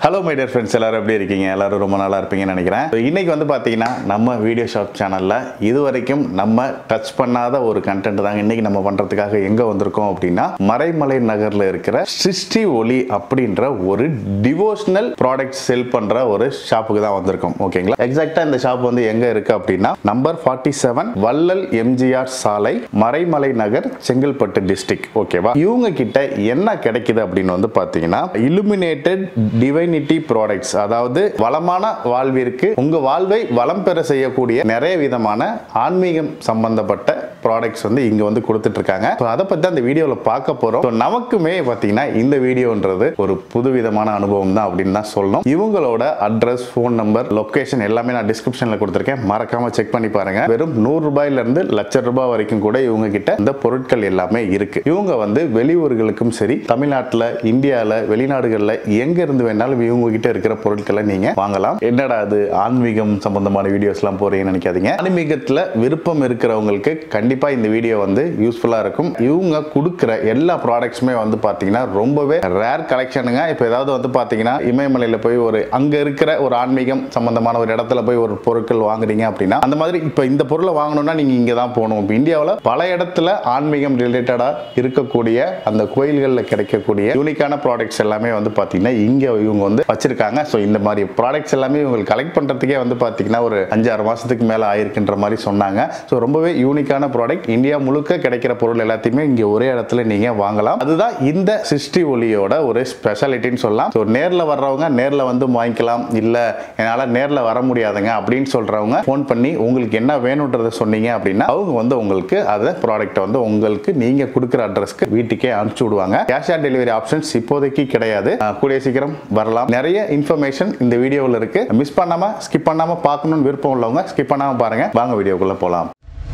hello my dear friends எல்லாரும் எப்படி இருக்கீங்க எல்லாரும் ரொம்ப நல்லா இருப்பீங்கன்னு நினைக்கிறேன் So, இன்னைக்கு வந்து பார்த்தீங்கன்னா நம்ம வீடியோ ஷாப் சேனலில் இது வரைக்கும் நம்ம டச் பண்ணாத ஒரு கண்டென்ட் தாங்க இன்னைக்கு நம்ம பண்ணுறதுக்காக எங்கே வந்திருக்கோம் அப்படின்னா மறைமலை நகரில் இருக்கிற சிருஷ்டி ஒளி அப்படின்ற ஒரு டிவோஷனல் ப்ராடக்ட் செல் பண்ணுற ஒரு ஷாப்புக்கு தான் வந்திருக்கோம் ஓகேங்களா எக்ஸாக்டாக இந்த ஷாப் வந்து எங்கே இருக்கு அப்படின்னா நம்பர் ஃபார்ட்டி செவன் வள்ளல் எம்ஜிஆர் சாலை மறைமலை நகர் செங்கல்பட்டு டிஸ்ட்ரிக்ட் ஓகேவா இவங்க கிட்ட என்ன கிடைக்குது அப்படின்னு வந்து பார்த்தீங்கன்னா illuminated டிவைனிட்டி ப்ராடக்ட்ஸ் அதாவது வளமான வாழ்விற்கு உங்க வாழ்வை வளம் பெற செய்யக்கூடிய நிறைய விதமான ஆன்மீகம் சம்பந்தப்பட்ட ப்ராடக்ட்ஸ் வந்து இங்க வந்து கொடுத்துட்டு இருக்காங்க So, அதை பத்தி அந்த வீடியோவில் பார்க்க போறோம் So, நமக்குமே பார்த்தீங்கன்னா இந்த வீடியோன்றது ஒரு புதுவிதமான அனுபவம் தான் அப்படின்னு தான் சொல்லணும் இவங்களோட அட்ரஸ் ஃபோன் நம்பர் லொகேஷன் எல்லாமே நான் டிஸ்கிரிப்ஷன்ல கொடுத்துருக்கேன் மறக்காம செக் பண்ணி பாருங்க வெறும் நூறு ரூபாயில இருந்து லட்ச ரூபாய் வரைக்கும் கூட இவங்க கிட்ட இந்த பொருட்கள் எல்லாமே இருக்கு இவங்க வந்து வெளியூர்களுக்கும் சரி தமிழ்நாட்டில் இந்தியாவில் வெளிநாடுகளில் எங்க இருந்து வேணாலும் இவங்க கிட்ட இருக்கிற பொருட்களை நீங்க வாங்கலாம் என்னடா அது ஆன்மீகம் சம்பந்தமான வீடியோஸ்லாம் போறீங்கன்னு நினைக்காதீங்க ஆன்மீகத்தில் விருப்பம் இருக்கிறவங்களுக்கு கண்டிப்பா இந்த வீடியோ வந்து யூஸ்ஃபுல்லா இருக்கும் இவங்க கொடுக்குற எல்லா ப்ராடக்ட்ஸுமே வந்து பாத்தீங்கன்னா ரொம்பவே ரேர் கலெக்ஷனுங்க இப்போ ஏதாவது வந்து பாத்தீங்கன்னா இமயமலையில போய் ஒரு அங்க இருக்கிற ஒரு ஆன்மீகம் சம்பந்தமான ஒரு இடத்துல போய் ஒரு பொருட்கள் வாங்குறீங்க அப்படின்னா அந்த மாதிரி இப்போ இந்த பொருளை வாங்கணும்னா நீங்க இங்க தான் போகணும் இப்போ இந்தியாவில் பல இடத்துல ஆன்மீகம் ரிலேட்டடா இருக்கக்கூடிய அந்த கோயில்களில் கிடைக்கக்கூடிய யூனிக்கான ப்ராடக்ட்ஸ் எல்லாமே வந்து பாத்தீங்கன்னா இங்க இவங்க வந்து வச்சிருக்காங்க ஸோ இந்த மாதிரி ப்ராடக்ட்ஸ் எல்லாமே இவங்க கலெக்ட் பண்றதுக்கே வந்து பாத்தீங்கன்னா ஒரு அஞ்சாறு மாசத்துக்கு மேல ஆயிருக்குன்ற மாதிரி சொன்னாங்க ஸோ ரொம்பவே யூனிக்கான ப்ராடக்ட் இந்தியா முழுக்க கிடைக்கிற பொருள் எல்லாத்தையுமே இங்க ஒரே இடத்துல நீங்க வாங்கலாம் அதுதான் இந்த சிருஷ்டி ஒளியோட ஒரு ஸ்பெஷாலிட்டின்னு சொல்லலாம் ஸோ நேர்ல வர்றவங்க நேர்ல வந்து வாங்கிக்கலாம் இல்ல என்னால நேர்ல வர முடியாதுங்க அப்படின்னு சொல்றவங்க ஃபோன் பண்ணி உங்களுக்கு என்ன வேணுன்றதை சொன்னீங்க அப்படின்னா அவங்க வந்து உங்களுக்கு அதை ப்ராடக்ட்டை வந்து உங்களுக்கு நீங்க கொடுக்குற அட்ரஸ்க்கு வீட்டுக்கே அனுப்பிச்சு விடுவாங்க கேஷ் ஆன் டெலிவரி ஆப்ஷன்ஸ் இப்போதைக்கு கிடையாது அஹ் கூடிய சீக்கிரம் வரலாம் நிறைய இன்ஃபர்மேஷன் இந்த வீடியோவில் இருக்கு மிஸ் பண்ணாம ஸ்கிப் பண்ணாம பார்க்கணும்னு விருப்பம் உள்ளவங்க ஸ்கிப் பண்ணாம பாருங்க வாங்க வீடியோக்குள்ள போலாம்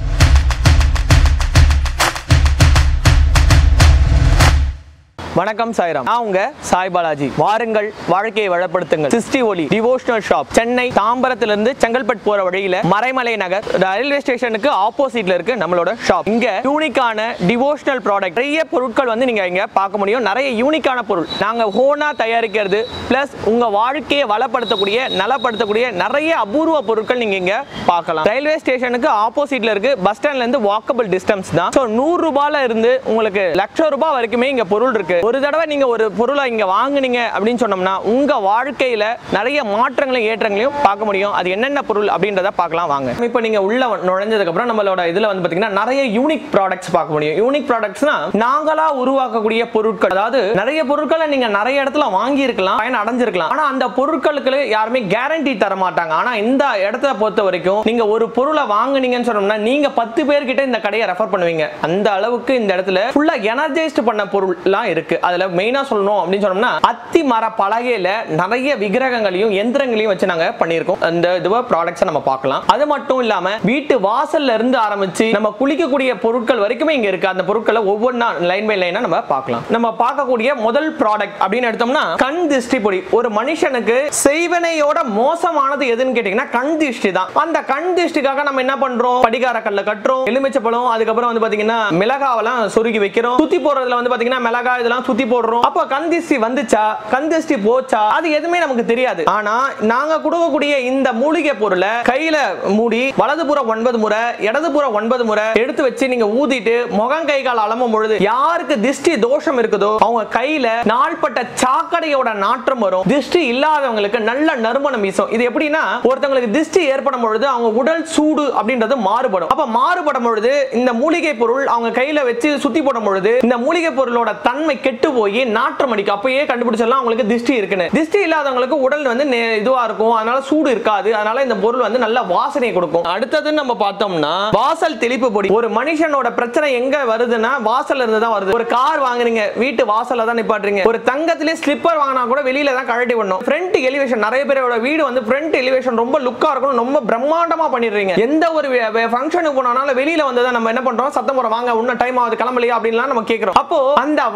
வணக்கம் சாய்ராம் நான் உங்க சாய் பாலாஜி வாருங்கள் வாழ்க்கையை வளப்படுத்துங்கள் சிஸ்டி ஒலி டிவோஷனல் ஷாப் சென்னை தாம்பரத்திலிருந்து செங்கல்பட்டு போற வழியில மறைமலை நகர் ரயில்வே ஸ்டேஷனுக்கு ஆப்போசிட்ல இருக்கு நம்மளோட ஷாப் இங்க யூனிக்கான டிவோஷனல் ப்ராடக்ட் நிறைய பொருட்கள் வந்து நீங்க இங்க பார்க்க முடியும் நிறைய யூனிக்கான பொருள் நாங்க ஹோனா தயாரிக்கிறது பிளஸ் உங்க வாழ்க்கையை வளப்படுத்தக்கூடிய நலப்படுத்தக்கூடிய நிறைய அபூர்வ பொருட்கள் நீங்க இங்க பார்க்கலாம் ரயில்வே ஸ்டேஷனுக்கு ஆப்போசிட்ல இருக்கு பஸ் ஸ்டாண்ட்ல இருந்து வாக்கபிள் டிஸ்டன்ஸ் தான் ஸோ நூறு ரூபாயில இருந்து உங்களுக்கு லட்சம் ரூபாய் வரைக்குமே இங்க பொருள் இருக்கு ஒரு தடவை நீங்க ஒரு பொருளை இங்க வாங்குனீங்க அப்படின்னு சொன்னோம்னா உங்க வாழ்க்கையில நிறைய மாற்றங்களையும் ஏற்றங்களையும் பார்க்க முடியும் அது என்னென்ன பொருள் அப்படின்றத பார்க்கலாம் வாங்க இப்போ நீங்க உள்ள வ- நுழைஞ்சதுக்கு அப்புறம் நம்மளோட இதுல வந்து பாத்தீங்கன்னா நிறைய யூனிக் ப்ராடக்ட்ஸ் பார்க்க முடியும் யூனிக் ப்ராடக்ட்ஸ்னா நாங்களா உருவாக்கக்கூடிய பொருட்கள் அதாவது நிறைய பொருட்களை நீங்க நிறைய இடத்துல வாங்கி இருக்கலாம் பயன் அடைஞ்சிருக்கலாம் ஆனா அந்த பொருட்களுக்கு யாருமே கேரண்டி தர மாட்டாங்க ஆனா இந்த இடத்துல பொறுத்த வரைக்கும் நீங்க ஒரு பொருளை வாங்குனீங்கன்னு சொன்னோம்னா நீங்க பத்து பேர்கிட்ட இந்த கடையை ரெஃபர் பண்ணுவீங்க அந்த அளவுக்கு இந்த இடத்துல ஃபுல்லா எனர்ஜைஸ்ட் பண்ண பொருள்லாம் இருக்கு அதுல மெயினா சொல்லணும் அப்படின்னு சொன்னோம்னா அத்தி மர பலகையில நிறைய விக்கிரகங்களையும் எந்திரங்களையும் வச்சு நாங்க பண்ணியிருக்கோம் அந்த இதுவா ப்ராடக்ட்ஸை நம்ம பார்க்கலாம் அது மட்டும் இல்லாம வீட்டு வாசல்ல இருந்து ஆரம்பிச்சு நம்ம குளிக்கக்கூடிய பொருட்கள் வரைக்குமே இங்க இருக்கு அந்த பொருட்களை ஒவ்வொன்றா லைன் பை லைனா நம்ம பார்க்கலாம் நம்ம பார்க்கக்கூடிய முதல் ப்ராடக்ட் அப்படின்னு எடுத்தோம்னா கண் திருஷ்டி பொடி ஒரு மனுஷனுக்கு செய்வனையோட மோசமானது எதுன்னு கேட்டீங்கன்னா கண் திருஷ்டி தான் அந்த கண் திருஷ்டிக்காக நம்ம என்ன பண்றோம் படிகார கல்ல கட்டுறோம் எலுமிச்சப்பழம் அதுக்கப்புறம் வந்து பாத்தீங்கன்னா மிளகாவெல்லாம் சொருகி வைக்கிறோம் சுத்தி போடுறதுல வந்து பாத்தீங்கன்னா மிளகா இதெல்லாம் சுத்தி போடுறோம் அப்ப கண் திருஷ்டி வந்துச்சா கண் திருஷ்டி போச்சா அது எதுவுமே நமக்கு தெரியாது ஆனா நாங்க கொடுக்கக்கூடிய இந்த மூலிகை பொருளை கையில மூடி வலதுபுறம் ஒன்பது முறை இடதுபுறம் ஒன்பது முறை எடுத்து வச்சு நீங்க ஊதிட்டு முகம் கை கால் அலம்பும் பொழுது யாருக்கு திருஷ்டி தோஷம் இருக்குதோ அவங்க கையில நாள்பட்ட சாக்கடையோட நாற்றம் வரும் திருஷ்டி இல்லாதவங்களுக்கு நல்ல நறுமணம் வீசும் இது எப்படின்னா ஒருத்தவங்களுக்கு திருஷ்டி ஏற்படும் பொழுது அவங்க உடல் சூடு அப்படின்றது மாறுபடும் அப்ப மாறுபடும் பொழுது இந்த மூலிகை பொருள் அவங்க கையில வச்சு சுத்தி போடும் பொழுது இந்த மூலிகை பொருளோட தன்மை கெட்டு போய் நாற்றம் அடிக்கும் அப்பயே கண்டுபிடிச்சிடலாம் அவங்களுக்கு திருஷ்டி இருக்குன்னு திருஷ்டி இல்லாதவங்களுக்கு உடல் வந்து நே- இதுவா இருக்கும் அதனால சூடு இருக்காது அதனால இந்த பொருள் வந்து நல்ல வாசனை கொடுக்கும் அடுத்தது நம்ம பார்த்தோம்னா வாசல் தெளிப்பு பொடி ஒரு மனுஷனோட பிரச்சனை எங்க வருதுன்னா வாசல்ல இருந்து தான் வருது ஒரு கார் வாங்குறீங்க வீட்டு வாசல்ல தான் நிப்பாட்டுறீங்க ஒரு தங்கத்திலே ஸ்லிப்பர் வாங்கினா கூட வெளியில தான் கழட்டி விடணும் ஃப்ரண்ட் எலிவேஷன் நிறைய பேரோட வீடு வந்து ஃப்ரண்ட் எலிவேஷன் ரொம்ப லுக்கா இருக்கணும் ரொம்ப பிரம்மாண்டமா பண்ணிடுறீங்க எந்த ஒரு ஃபங்க்ஷனுக்கு போனாலும் வெளியில வந்து தான் நம்ம என்ன பண்றோம் சத்தம் போற வாங்க இன்னும் டைம் ஆகுது கிளம்பலையா அப்படின்லாம் நம்ம கேட்கிறோம் அப்போ அந்த வாசல்ல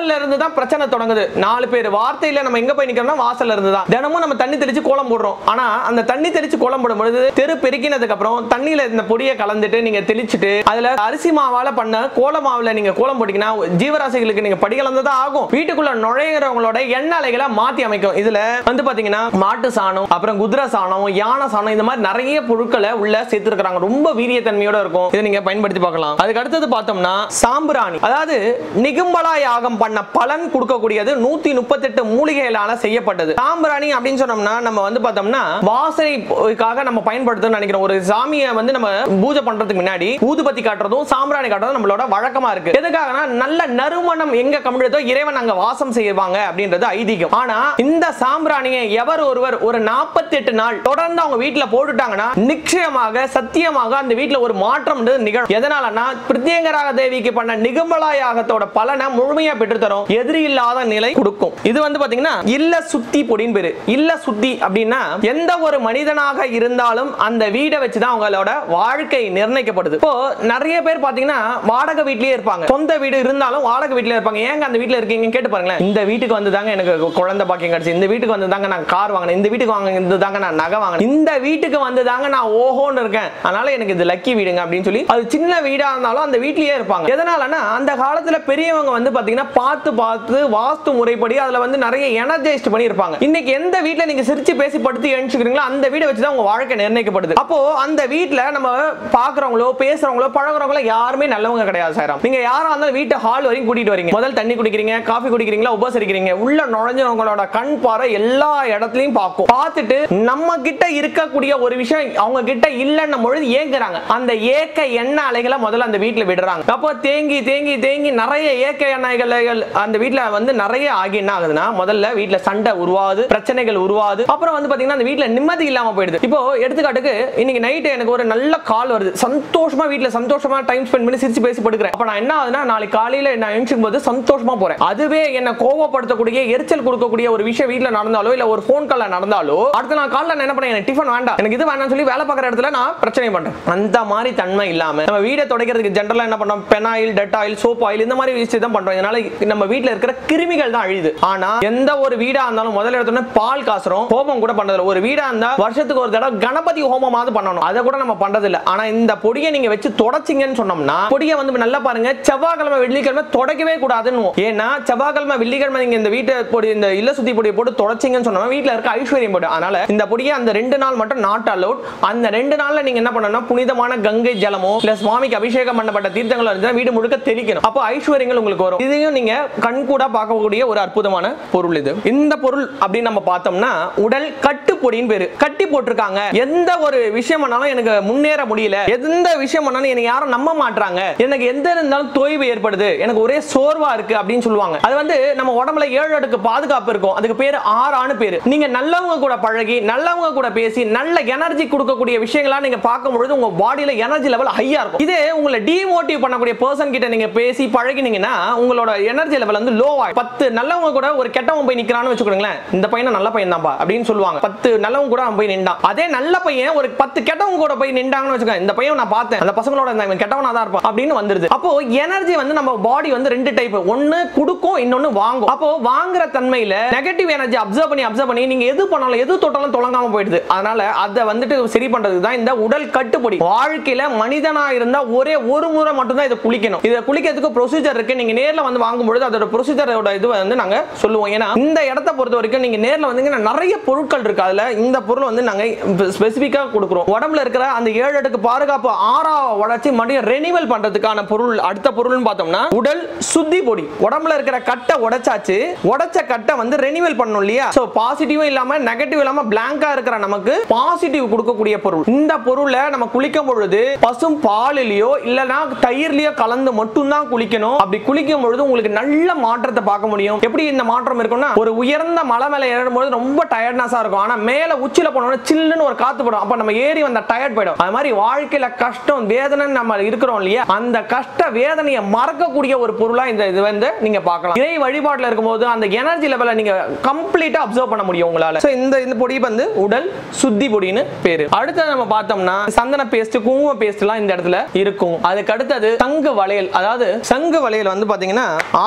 வாசல்ல இருந்து தான் பிரச்சனை தொடங்குது நாலு பேர் வார்த்தையில நம்ம எங்க போய் நிக்கிறோம்னா வாசல்ல இருந்து தான் தினமும் நம்ம தண்ணி தெளிச்சு கோலம் போடுறோம் ஆனா அந்த தண்ணி தெளிச்சு கோலம் போடும் பொழுது தெரு பெருக்கினதுக்கு அப்புறம் தண்ணியில இந்த பொடியை கலந்துட்டு நீங்க தெளிச்சுட்டு அதுல அரிசி மாவால பண்ண கோல மாவுல நீங்க கோலம் போட்டீங்கன்னா ஜீவராசிகளுக்கு நீங்க படி கலந்ததான் ஆகும் வீட்டுக்குள்ள நுழையிறவங்களோட எண்ண அலைகளை மாத்தி அமைக்கும் இதுல வந்து பாத்தீங்கன்னா மாட்டு சாணம் அப்புறம் குதிரை சாணம் யானை சாணம் இந்த மாதிரி நிறைய பொருட்களை உள்ள சேர்த்திருக்கிறாங்க ரொம்ப வீரியத்தன்மையோட இருக்கும் இதை நீங்க பயன்படுத்தி பார்க்கலாம் அதுக்கு அடுத்தது பார்த்தோம்னா சாம்பிராணி அதாவது நிகும்பலா யாகம் பண்ண பலன் கொடுக்கக்கூடியது நூத்தி முப்பத்தெட்டு மூலிகைகளால செய்யப்பட்டது சாம்பிராணி அப்படின்னு சொன்னோம்னா நம்ம வந்து பார்த்தோம்னா வாசனைக்காக நம்ம பயன்படுத்தணும்னு நினைக்கிறோம் ஒரு சாமியை வந்து நம்ம பூஜை பண்றதுக்கு முன்னாடி ஊதுபத்தி காட்டுறதும் சாம்பிராணி காட்டுறதும் நம்மளோட வழக்கமா இருக்கு எதுக்காகனா நல்ல நறுமணம் எங்க கம்மிடுதோ இறைவன் அங்க வாசம் செய்வாங்க அப்படின்றது ஐதீகம் ஆனா இந்த சாம்பிராணியை எவர் ஒருவர் ஒரு 48 நாள் தொடர்ந்து அவங்க வீட்டுல போட்டுட்டாங்கன்னா நிச்சயமாக சத்தியமாக அந்த வீட்டுல ஒரு மாற்றம் நிகழும் எதனாலனா பிரத்யேகராக தேவிக்கு பண்ண நிகம்பலா யாகத்தோட பலனை முழுமையா பெற்று தரும் எதிரி இல்லாத நிலை கொடுக்கும் இது வந்து பாத்தீங்கன்னா இல்ல சுத்தி பொடின்னு பேரு இல்ல சுத்தி அப்படின்னா எந்த ஒரு மனிதனாக இருந்தாலும் அந்த வீடை வச்சுதான் அவங்களோட வாழ்க்கை நிர்ணயிக்கப்படுது இப்போ நிறைய பேர் பாத்தீங்கன்னா வாடகை வீட்லயே இருப்பாங்க சொந்த வீடு இருந்தாலும் வாடகை வீட்ல இருப்பாங்க ஏங்க அந்த வீட்ல இருக்கீங்க கேட்டு பாருங்களேன் இந்த வீட்டுக்கு வந்து தாங்க எனக்கு குழந்தை பாக்கியம் கிடைச்சு இந்த வீட்டுக்கு வந்து தாங்க நான் கார் வாங்கினேன் இந்த வீட்டுக்கு வாங்க தாங்க நான் நகை வாங்கினேன் இந்த வீட்டுக்கு வந்து தாங்க நான் ஓஹோன்னு இருக்கேன் அதனால எனக்கு இது லக்கி வீடுங்க அப்படின்னு சொல்லி அது சின்ன வீடா இருந்தாலும் அந்த வீட்லயே இருப்பாங்க எதனாலனா அந்த காலத்துல பெரியவங்க வந்து பாத்தீங்கன்னா பார்த்து பார்த்து வாஸ்து முறைப்படி அதுல வந்து நிறைய எனர்ஜைஸ்ட் பண்ணி இருப்பாங்க இன்னைக்கு எந்த வீட்ல நீங்க சிரிச்சு பேசி படுத்து எழுச்சுக்கிறீங்களோ அந்த வீடை வச்சு தான் உங்க வாழ்க்கை நிர்ணயிக்கப்படுது அப்போ அந்த வீட்ல நம்ம பாக்குறவங்களோ பேசுறவங்களோ பழகுறவங்களோ யாருமே நல்லவங்க கிடையாது சாரம் நீங்க யாரா இருந்தாலும் வீட்டு ஹால் வரைக்கும் கூட்டிட்டு வரீங்க முதல் தண்ணி குடிக்கிறீங்க காஃபி குடிக்கிறீங்களா உபசரிக்கிறீங்க உள்ள நுழைஞ்சவங்களோட கண் பார்வை எல்லா இடத்துலயும் பார்க்கும் பார்த்துட்டு நம்ம கிட்ட இருக்கக்கூடிய ஒரு விஷயம் அவங்க கிட்ட இல்லைன்னும் பொழுது ஏங்குறாங்க அந்த ஏக்க எண்ணெய் அலைகளை முதல்ல அந்த வீட்டுல விடுறாங்க அப்போ தேங்கி தேங்கி தேங்கி நிறைய ஏக்க எண்ணெய்கள் அந்த வீட்டுல வந்து நிறைய ஆகி என்ன ஆகுதுன்னா முதல்ல வீட்டுல சண்டை உருவாது பிரச்சனைகள் உருவாது அப்புறம் வந்து பாத்தீங்கன்னா அந்த வீட்டுல நிம்மதி இல்லாம போயிடுது இப்போ எடுத்துக்காட்டுக்கு இன்னைக்கு நைட்டு எனக்கு ஒரு நல்ல கால் வருது சந்தோஷமா வீட்டுல சந்தோஷமா டைம் ஸ்பெண்ட் பண்ணி சிரிச்சு பேசி படுக்கிறேன் அப்ப நான் என்ன ஆகுதுன்னா நாளைக்கு காலையில நான் எழுந்துக்கும் போது சந்தோஷமா போறேன் அதுவே என்ன கோவப்படுத்தக்கூடிய எரிச்சல் கொடுக்கக்கூடிய ஒரு விஷயம் வீட்டுல நடந்தாலோ இல்ல ஒரு ஃபோன் கால்ல நடந்தாலோ அடுத்த நாள் காலைல நான் என்ன பண்ணேன் எனக்கு டிஃபன் வேண்டாம் எனக்கு இது வேண்டாம்னு சொல்லி வேலை பார்க்குற இடத்துல நான் பிரச்சனை பண்றேன் அந்த மாதிரி தன்மை இல்லாம நம்ம வீடை துடைக்கிறதுக்கு ஜென்ரலா என்ன பண்ணோம் பெனாயில் டெட்டாயில் சோப் ஆயில் இந்த மாதிரி விஷயம் தான் பண்றோம் இதனால நம்ம வீட்டுல இருக்கிற கிருமிகள் தான் அழியுது ஆனா எந்த ஒரு வீடா இருந்தாலும் முதல்ல எடுத்தோன்னே பால் காசுறோம் ஹோமம் கூட பண்றதில்ல ஒரு வீடா இருந்தா வருஷத்துக்கு ஒரு தடவை கணபதி ஹோமமாவது பண்ணணும் அதை கூட நம்ம பண்றது இல்ல ஆனா இந்த பொடியை நீங்க வச்சு தொடச்சிங்கன்னு சொன்னோம்னா பொடியை வந்து நல்லா பாருங்க செவ்வாய்க்கிழமை வெள்ளிக்கிழமை தொடக்கவே கூடாதுன்னு ஏன்னா செவ்வாய்க்கிழமை வெள்ளிக்கிழமை நீங்க இந்த வீட்டை பொடி இந்த இல்ல சுத்தி பொடியை போட்டு தொடச்சிங்கன்னு சொன்னா வீட்டுல இருக்க ஐஸ்வர்யம் போடும் அதனால இந்த பொடியை அந்த ரெண்டு நாள் மட்டும் நாட் அலவுட் அந்த ரெண்டு நாள்ல நீங்க என்ன பண்ணணும்னா புனிதமான கங்கை ஜலமோ இல்ல சுவாமிக்கு அபிஷேகம் பண்ணப்பட்ட தீர்த்தங்களோ இருந்தா வீடு முழுக்க தெளிக்கணும் அப்போ ஐஸ்வர்யங்கள் உங்களுக்கு வரும் இதையும் நீங்க கண் கூட பார்க்கக்கூடிய ஒரு அற்புதமான பொருள் இது இந்த பொருள் அப்படின்னு நம்ம பார்த்தோம்னா உடல் கட்டு பொடின்னு பேரு கட்டி போட்டிருக்காங்க எந்த ஒரு விஷயம் பண்ணாலும் எனக்கு முன்னேற முடியல எந்த விஷயம் பண்ணாலும் எனக்கு யாரும் நம்ப மாட்றாங்க எனக்கு எந்த இருந்தாலும் தொய்வு ஏற்படுது எனக்கு ஒரே சோர்வா இருக்கு அப்படின்னு சொல்லுவாங்க அது வந்து நம்ம உடம்புல ஏழு அடுக்கு பாதுகாப்பு இருக்கும் அதுக்கு பேரு ஆறான்னு பேரு நீங்க நல்லவங்க கூட பழகி நல்லவங்க கூட பேசி நல்ல எனர்ஜி கொடுக்கக்கூடிய விஷயங்களா நீங்க பார்க்கும் பொழுது உங்க பாடியில எனர்ஜி லெவல் ஹையா இருக்கும் இதே உங்களை டிமோட்டிவ் பண்ணக்கூடிய பர்சன் கிட்ட நீங்க பேசி பழகினீங்கன்னா உங்களோட எனர்ஜி லெவல் வந்து லோ ஆகும் பத்து நல்லவங்க கூட ஒரு கெட்டவன் போய் நிக்கிறான்னு வச்சுக்கோங்களேன் இந்த பையன் நல்ல பையன் தான்ப்பா அப்படின்னு சொல்லுவாங்க பத்து நல்லவங்க கூட அவன் போய் நின்றான் அதே நல்ல பையன் ஒரு பத்து கெட்டவங்க கூட போய் நின்றாங்கன்னு வச்சுக்கோங்க இந்த பையன் நான் பார்த்தேன் அந்த பசங்களோட இருந்தா இவன் கெட்டவனா தான் இருப்பான் அப்படின்னு வந்துருது அப்போ எனர்ஜி வந்து நம்ம பாடி வந்து ரெண்டு டைப் ஒன்னு கொடுக்கும் இன்னொன்னு வாங்கும் அப்போ வாங்குற தன்மையில நெகட்டிவ் எனர்ஜி அப்சர்வ் பண்ணி அப்சர்வ் பண்ணி நீங்க எது பண்ணாலும் எது தொட்டாலும் தொடங்காம போயிடுது அதனால அதை வந்துட்டு சரி பண்றதுக்கு தான் இந்த உடல் கட்டுப்படி வாழ்க்கையில மனிதனா இருந்தா ஒரே ஒரு முறை மட்டும் தான் இதை குளிக்கணும் இதை குளிக்கிறதுக்கு ப்ரொசீஜர் இருக்கு நீங்க நேர்ல வந்து வாங்கும் பொழுது அதோட ப்ரொசீஜரோட இது வந்து நாங்க சொல்லுவோம் ஏன்னா இந்த இடத்த பொறுத்த வரைக்கும் நீங்க நேர்ல வந்தீங்கன்னா நிறைய பொருட்கள் இருக்கு அதுல இந்த பொருள் வந்து நாங்க ஸ்பெசிபிக்கா கொடுக்குறோம் உடம்புல இருக்கிற அந்த ஏழு அடுக்கு பாதுகாப்பு ஆறா உடச்சி மறுபடியும் ரெனிவல் பண்றதுக்கான பொருள் அடுத்த பொருள்னு பார்த்தோம்னா உடல் சுத்தி பொடி உடம்புல இருக்கிற கட்டை உடைச்சாச்சு உடைச்ச கட்டை வந்து ரெனிவல் பண்ணணும் இல்லையா சோ பாசிட்டிவும் இல்லாம நெகட்டிவ் இல்லாம பிளாங்கா இருக்கிற நமக்கு பாசிட்டிவ் கொடுக்கக்கூடிய பொருள் இந்த பொருளை நம்ம குளிக்கும் பொழுது பசும் பாலிலேயோ இல்லனா தயிர்லயோ கலந்து மட்டும் தான் குளிக்கணும் அப்படி குளிக்கும் பொழுது உங்களுக்கு நல்ல மாற்றத்தை பார்க்க முடியும் எப்படி இந்த மாற்றம் இருக்கும்னா ஒரு உயர்ந்த மலை மேல ஏறும்போது ரொம்ப டயர்ட்னஸா இருக்கும் ஆனா மேல உச்சில போனோம்னா சில்லுன்னு ஒரு காத்து போடும் அப்ப நம்ம ஏறி வந்த டயர்ட் போயிடும் அது மாதிரி வாழ்க்கையில கஷ்டம் வேதனை நம்ம இருக்கிறோம் இல்லையா அந்த கஷ்ட வேதனையை மறக்கக்கூடிய ஒரு பொருளா இந்த இது வந்து நீங்க பார்க்கலாம் இறை வழிபாட்டுல இருக்கும்போது அந்த எனர்ஜி லெவலை நீங்க கம்ப்ளீட்டா அப்சர்வ் பண்ண முடியும் உங்களால So, இந்த இந்த பொடி வந்து உடல் சுத்தி பொடின்னு பேரு அடுத்து நம்ம பார்த்தோம்னா சந்தன பேஸ்ட் குங்கும பேஸ்ட் எல்லாம் இந்த இடத்துல இருக்கும் அதுக்கு அடுத்தது சங்கு வளையல் அதாவது சங்கு வளையல் வந்து பாத்தீங்கன்னா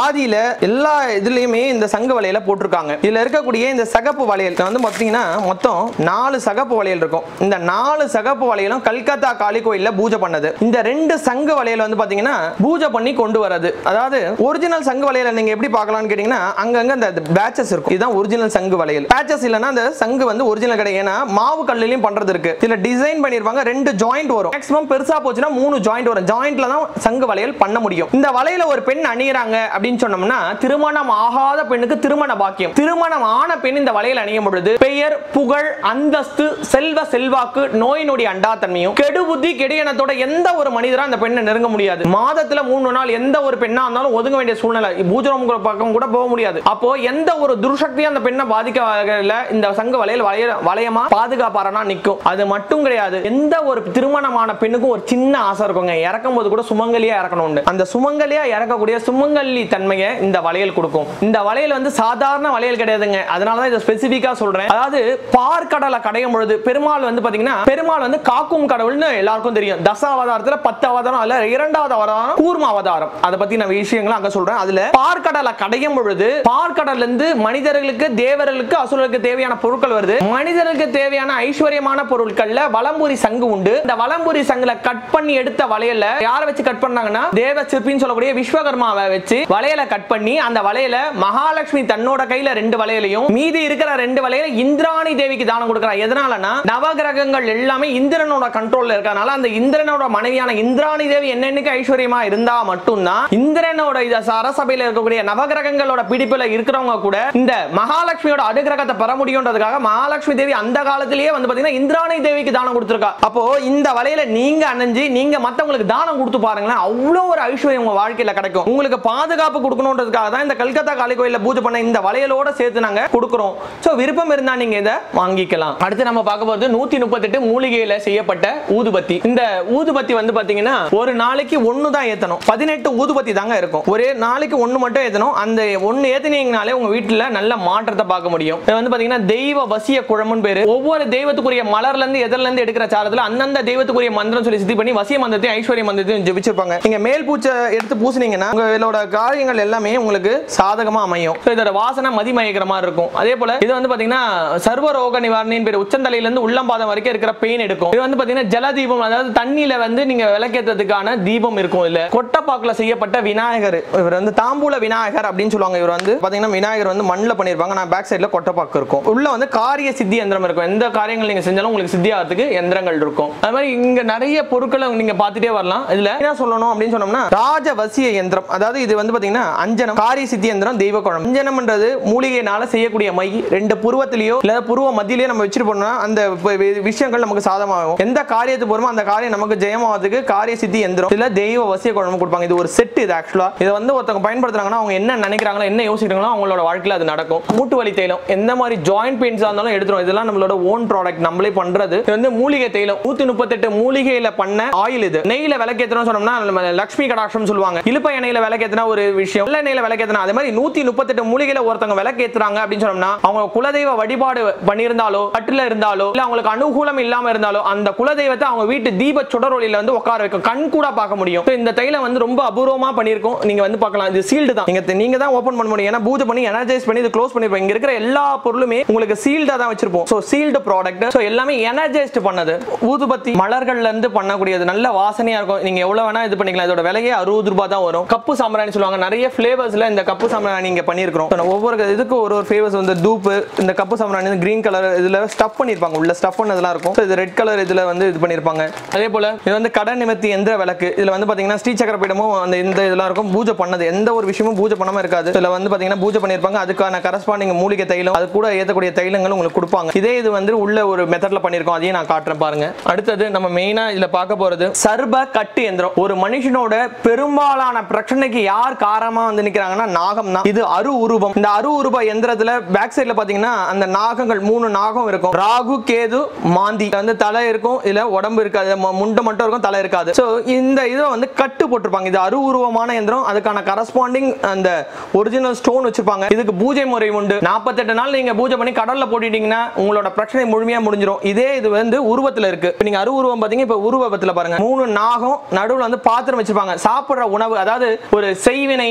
பாதியில எல்லா இதுலயுமே இந்த சங்கு வளையல போட்டிருக்காங்க இதுல இருக்கக்கூடிய இந்த சகப்பு வளையல் இது வந்து பாத்தீங்கன்னா மொத்தம் நாலு சகப்பு வளையல் இருக்கும் இந்த நாலு சகப்பு வளையலும் கல்கத்தா காளி கோயில்ல பூஜை பண்ணது இந்த ரெண்டு சங்கு வளையல் வந்து பாத்தீங்கன்னா பூஜை பண்ணி கொண்டு வரது அதாவது ஒரிஜினல் சங்கு வளையல நீங்க எப்படி பார்க்கலாம்னு கேட்டீங்கன்னா அங்கங்க அந்த பேச்சஸ் இருக்கும் இதுதான் ஒரிஜினல் சங்கு வளையல் பேச்சஸ் இல்லைன்னா அந்த சங்கு வந்து ஒரிஜினல் கிடையாது ஏன்னா மாவு கல்லுலயும் பண்றது இருக்கு இதுல டிசைன் பண்ணிருப்பாங்க ரெண்டு ஜாயிண்ட் வரும் மேக்ஸிமம் பெருசா போச்சுன்னா மூணு ஜாயிண்ட் வரும் ஜாயிண்ட்ல தான் சங்கு வளையல் பண்ண முடியும் இந்த வளையல ஒரு பெண் அணியறாங்க அப்படின்னு சொன்னோம்னா திருமணம் ஆகாத பெண்ணுக்கு திருமண பாக்கியம் திருமணம் ஆன பெண் இந்த வளையல் அணியும் பொழுது பெயர் புகழ் அந்தஸ்து செல்வ செல்வாக்கு நோய் நொடி அண்டாத்தன்மையும் கெடு புத்தி கெடியனத்தோட எந்த ஒரு மனிதரா அந்த பெண்ணை நெருங்க முடியாது மாதத்துல மூணு நாள் எந்த ஒரு பெண்ணா இருந்தாலும் ஒதுங்க வேண்டிய சூழ்நிலை பூஜனம் பக்கம் கூட போக முடியாது அப்போ எந்த ஒரு துர்சக்தியும் அந்த பெண்ணை பாதிக்க வகையில இந்த சங்க வளையல் வளைய வளையமா பாதுகாப்பாரனா நிற்கும் அது மட்டும் கிடையாது எந்த ஒரு திருமணமான பெண்ணுக்கும் ஒரு சின்ன ஆசை இருக்குங்க இறக்கும் போது கூட சுமங்கலியா இறக்கணும் அந்த சுமங்கலியா இறக்கக்கூடிய சுமங்கலி தன்மையை இந்த வளையல் கொடுக்கும் இந்த வளையல் வந்து சாதாரண வளையல் கிடையாதுங்க அதனாலதான் இதை ஸ்பெசிபிக்கா சொல்றேன் அதாவது பார்க்கடலை கடையும் பொழுது பெருமாள் வந்து பாத்தீங்கன்னா பெருமாள் வந்து காக்கும் கடவுள்னு எல்லாருக்கும் தெரியும் தச அவதாரத்துல பத்து அவதாரம் அல்ல இரண்டாவது அவதாரம் கூர்ம அவதாரம் அதை பத்தி நான் விஷயங்களை அங்க சொல்றேன் அதுல பார்க்கடலை கடையும் பொழுது பார்க்கடல்ல இருந்து மனிதர்களுக்கு தேவர்களுக்கு அசுரர்களுக்கு தேவையான பொருட்கள் வருது மனிதர்களுக்கு தேவையான ஐஸ்வர்யமான பொருட்கள்ல வலம்புரி சங்கு உண்டு இந்த வலம்புரி சங்குல கட் பண்ணி எடுத்த வளையல யாரை வச்சு கட் பண்ணாங்கன்னா தேவ சிற்பின்னு சொல்லக்கூடிய விஸ்வகர்மாவை வச்சு வளையல கட் பண்ணி அந்த வளையல மகாலட்சுமி தன்னோட கையில ரெண்டு வளையலையும் மீதி இருக்கிற ரெண்டு வளையல இந்திராணி தேவிக்கு தானம் கொடுக்குறா எதனாலனா நவகிரகங்கள் எல்லாமே இந்திரனோட கண்ட்ரோல்ல இருக்கறனால அந்த இந்திரனோட மனைவியான இந்திராணி தேவி என்னென்னைக்கு ஐஸ்வர்யமா இருந்தா மட்டும்தான் இந்திரனோட இத அரசபையில இருக்கக்கூடிய நவகிரகங்களோட பிடிப்புல இருக்கிறவங்க கூட இந்த மகாலட்சுமியோட அனுகிரகத்தை பெற முடியும்ன்றதுக்காக மகாலட்சுமி தேவி அந்த காலத்திலேயே வந்து பாத்தீங்கன்னா இந்திராணி தேவிக்கு தானம் கொடுத்திருக்கா அப்போ இந்த வலையில நீங்க அணைஞ்சு நீங்க மத்தவங்களுக்கு தானம் கொடுத்து பாருங்களேன் அவ்வளவு ஒரு ஐஸ்வர்யம் உங்க வாழ்க்கையில கிடைக்கும் உங்களுக்கு பாதுகாப்பு கொடுக்கணுன்றதுக்காக தான் இந்த கல்கத்தா காளி கோயில்ல பூஜை பண்ண இந்த வளையலோட சேர்த்து நாங்க கொடுக்குறோம் சோ விருப்பம் இருந்தா நீங்க இதை வாங்கிக்கலாம் அடுத்து நம்ம பார்க்க போறது நூத்தி முப்பத்தெட்டு மூலிகையில செய்யப்பட்ட ஊதுபத்தி இந்த ஊதுபத்தி வந்து பாத்தீங்கன்னா ஒரு நாளைக்கு ஒண்ணு தான் ஏத்தணும் பதினெட்டு ஊதுபத்தி தாங்க இருக்கும் ஒரே நாளைக்கு ஒண்ணு மட்டும் ஏத்தணும் அந்த ஒண்ணு ஏத்தினீங்கனாலே உங்க வீட்டுல நல்ல மாற்றத்தை பார்க்க முடியும் இது வந்து பாத்தீங்கன்னா தெய்வ வசிய குழம்புன்னு பேரு ஒவ்வொரு தெய்வத்துக்குரிய மலர்ல இருந்து எதிரில இருந்து எடுக்கிற சாரத்துல அந்தந்த தெய்வத்துக்குரிய மந்திரம் சொல்லி சித்தி பண்ணி வசிய மந்திரத்தையும் ஐஸ்வர்ய மந்திரத்தையும் ஜெபிச்சிருப்பாங்க நீங்க மேல் பூச்சை எடுத்து பூசினீங்கன்னா உங்களோட காரியங்கள் எல்லாமே உங்களுக்கு சாதகமா அமையும் So இதோட வாசனை மதிமயக்கிற மாதிரி இருக்கும் அதே போல இது வந்து பாத்தீங்கன்னா சர்வ ரோக நிவாரணியின் பேர் உச்சந்தலையில இருந்து உள்ளம்பாதம் வரைக்கும் இருக்கிற பெயின் எடுக்கும் இது வந்து பாத்தீங்கன்னா ஜல தீபம் அதாவது தண்ணியில வந்து நீங்க விளக்கேற்றதுக்கான தீபம் இருக்கும் இல்ல கொட்டப்பாக்குல செய்யப்பட்ட விநாயகர் இவர் வந்து தாம்பூல விநாயகர் அப்படின்னு சொல்லுவாங்க இவர் வந்து பாத்தீங்கன்னா விநாயகர் வந்து மண்ணில் பண்ணிருப்பாங்க நான் பேக் சைடுல கொட்டப்பாக்கு இருக்கும் உள்ள வந்து காரிய சித்தி எந்திரம் இருக்கும் எந்த காரியங்கள் நீங்க செஞ்சாலும் உங்களுக்கு சித்தி ஆகிறதுக்கு எந்திரங்கள் இருக்கும் அது மாதிரி இங்க நிறைய பொருட்களை நீங்க பார்த்துட்டே வரலாம் இதுல என்ன சொல்லணும் அப்படின்னு சொன்னோம்னா ராஜவசிய எந்திரம் அதாவது இது வந்து பாத்தீங்கன்னா அஞ்சனம் காரிய சித்தி எந்திரம் தெய்வ குழம்பு அஞ்சனம்ன்றது மூலிகையினால செய்யக்கூடிய மை ரெண்டு புருவத்திலேயோ இல்ல புருவ மத்தியிலேயோ நம்ம வச்சுட்டு போனோம்னா அந்த வ- வி- விஷயங்கள் நமக்கு சாதமாகும் எந்த காரியத்துக்கு போறோமோ அந்த காரியம் நமக்கு ஜெயமாவதுக்கு காரிய சித்தி எந்திரம் இதுல தெய்வ வசிய குழம்பு கொடுப்பாங்க இது ஒரு செட் இது ஆக்சுவலா இதை வந்து ஒருத்தவங்க பயன்படுத்துறாங்கன்னா அவங்க என்ன நினைக்கிறாங்களோ என்ன யோசிக்கிறாங்களோ அவங்களோட வாழ்க்கையில அது நடக்கும் மூட்டு வலி தைலம் எந்த மாதிரி ஜாயிண்ட் பெயின்ஸா இருந்தாலும் எடுத்துரும் இதெல்லாம் நம்மளோட ஓன் ப்ராடக்ட் நம்மளே பண்றது இது வந்து மூலிகை தைலம் நூத்தி முப்பத்தெட்டு மூலிகையில பண்ண ஆயில் இது நெய்ல விளக்கேற்றணும் சொன்னோம்னா நம்ம லக்ஷ்மி கடாட்சம் சொல்லுவாங்க இழுப்ப எண்ணெயில விளக்கேத்தினா ஒரு விஷயம் நல்ல எண்ணெயில விளக்கேத்தினா அதே மாதிரி நூத்தி முப்பத்தெட்டு மூலிகையில ஒருத்தவங்க விளக்கேத்துறாங்க அப்படின்னு சொன்னோம்னா அவங்க குலதெய்வ வழிபாடு பண்ணியிருந்தாலோ கட்டுல இருந்தாலோ இல்ல அவங்களுக்கு அனுகூலம் இல்லாம இருந்தாலோ அந்த குலதெய்வத்தை அவங்க வீட்டு தீப சுடரொளியில வந்து உட்கார வைக்கும் கண் கூட பார்க்க முடியும் So இந்த தைலம் வந்து ரொம்ப அபூர்வமா பண்ணியிருக்கோம் நீங்க வந்து பார்க்கலாம் இது சீல்டு தான் நீங்க நீங்க தான் ஓபன் பண்ண முடியும் ஏன்னா பூஜை பண்ணி எனர்ஜைஸ் பண்ணி இது க்ளோஸ் பண்ணிருப்போம் இங்க இருக்கிற எல்லா பொருளுமே உங்களுக்கு சீல்டா தான் வச்சிருப்போம் ஸோ சீல்டு ப்ராடக்ட் ஸோ எல்லாமே எனர்ஜைஸ்ட் பண்ணது ஊதுபத்தி மலர்கள்ல இருந்து பண்ணக்கூடியது நல்ல வாசனையா இருக்கும் நீங்க எவ்வளவு வேணா இது பண்ணிக்கலாம் இதோட விலையே அறுபது ரூபாய் தான் வரும் கப்பு சாம்பிராணி சொல்லுவாங்க நிறைய ஃபிளேவர்ஸ்ல இந்த கப்பு சாம்பிராணி இங்க பண்ணியிருக்கிறோம் So, ஒவ்வொரு இதுக்கு ஒரு ஒரு ஃபிளேவர்ஸ் வந்து தூப்பு இந்த கப்பு சாம்பிராணி கிரீன் கலர் இதுல ஸ்டஃப் பண்ணிருப்பாங்க உள்ள ஸ்டஃப் பண்ணதெல்லாம் இருக்கும் So, இது ரெட் கலர் இதுல வந்து இது பண்ணிருப்பாங்க அதே போல இது வந்து கடன் நிமித்தி எந்திர விளக்கு இதுல வந்து பாத்தீங்கன்னா ஸ்ரீ சக்கரப்பீடமும் அந்த இந்த இதெல்லாம் இருக்கும் பூஜை பண்ணது எந்த ஒரு விஷயமும் பூஜை பண்ணாம இருக்காது இதுல வந்து பாத்தீங்கன்னா பூஜை பண்ணிருப்பாங்க அதுக்கான கரஸ்பாண்டிங் மூலிகை தைலம் அது கூட ஏத்தக்கூடிய தைலங்கள் உங்களுக்கு கொடுப்பாங்க இதே இது வந்து உள்ள ஒரு மெத்தட்ல பண்ணிருக்கோம் அதையும் நான் காட்டுறேன் பாருங்க அடுத்தது நம்ம மெயினா இதுல பார்க்க போறது சர்ப கட்டு எந்திரம் ஒரு மனுஷனோட பெரும்பாலான பிரச்சனைக்கு யார் காரணமா வந்து நிக்கிறாங்கன்னா நாகம் தான் இது அரு உருவம் இந்த அரு உருவ எந்திரத்துல பேக் சைடுல பாத்தீங்கன்னா அந்த நாகங்கள் மூணு நாகம் இருக்கும் ராகு கேது மாந்தி இதுல வந்து தலை இருக்கும் இதுல உடம்பு இருக்காது ம- முண்டை மட்டும் இருக்கும் தலை இருக்காது சோ இந்த இதை வந்து கட்டு போட்டிருப்பாங்க இது அரு உருவமான எந்திரம் அதுக்கான கரஸ்பாண்டிங் அந்த ஒரிஜினல் ஸ்டோன் வச்சிருப்பாங்க இதுக்கு பூஜை முறை உண்டு நாற்பத்தெட்டு நாள் நீங்க பூஜை பண்ணி கடல்ல போட்டுட்டீங்கன்னா உங்களோட பிரச்சனை முழுமையா முடிஞ்சிரும் இதே இது வந்து உருவத்துல இருக்கு இப்ப நீங்க அரு உருவம் பாத்தீங்க இப்ப உருவத்துல பாருங்க மூணு நாகம் நடுவுல வந்து பாத்திரம் வச்சிருப்பாங்க சாப்பிடுற உணவு அதாவது ஒரு செய்வினை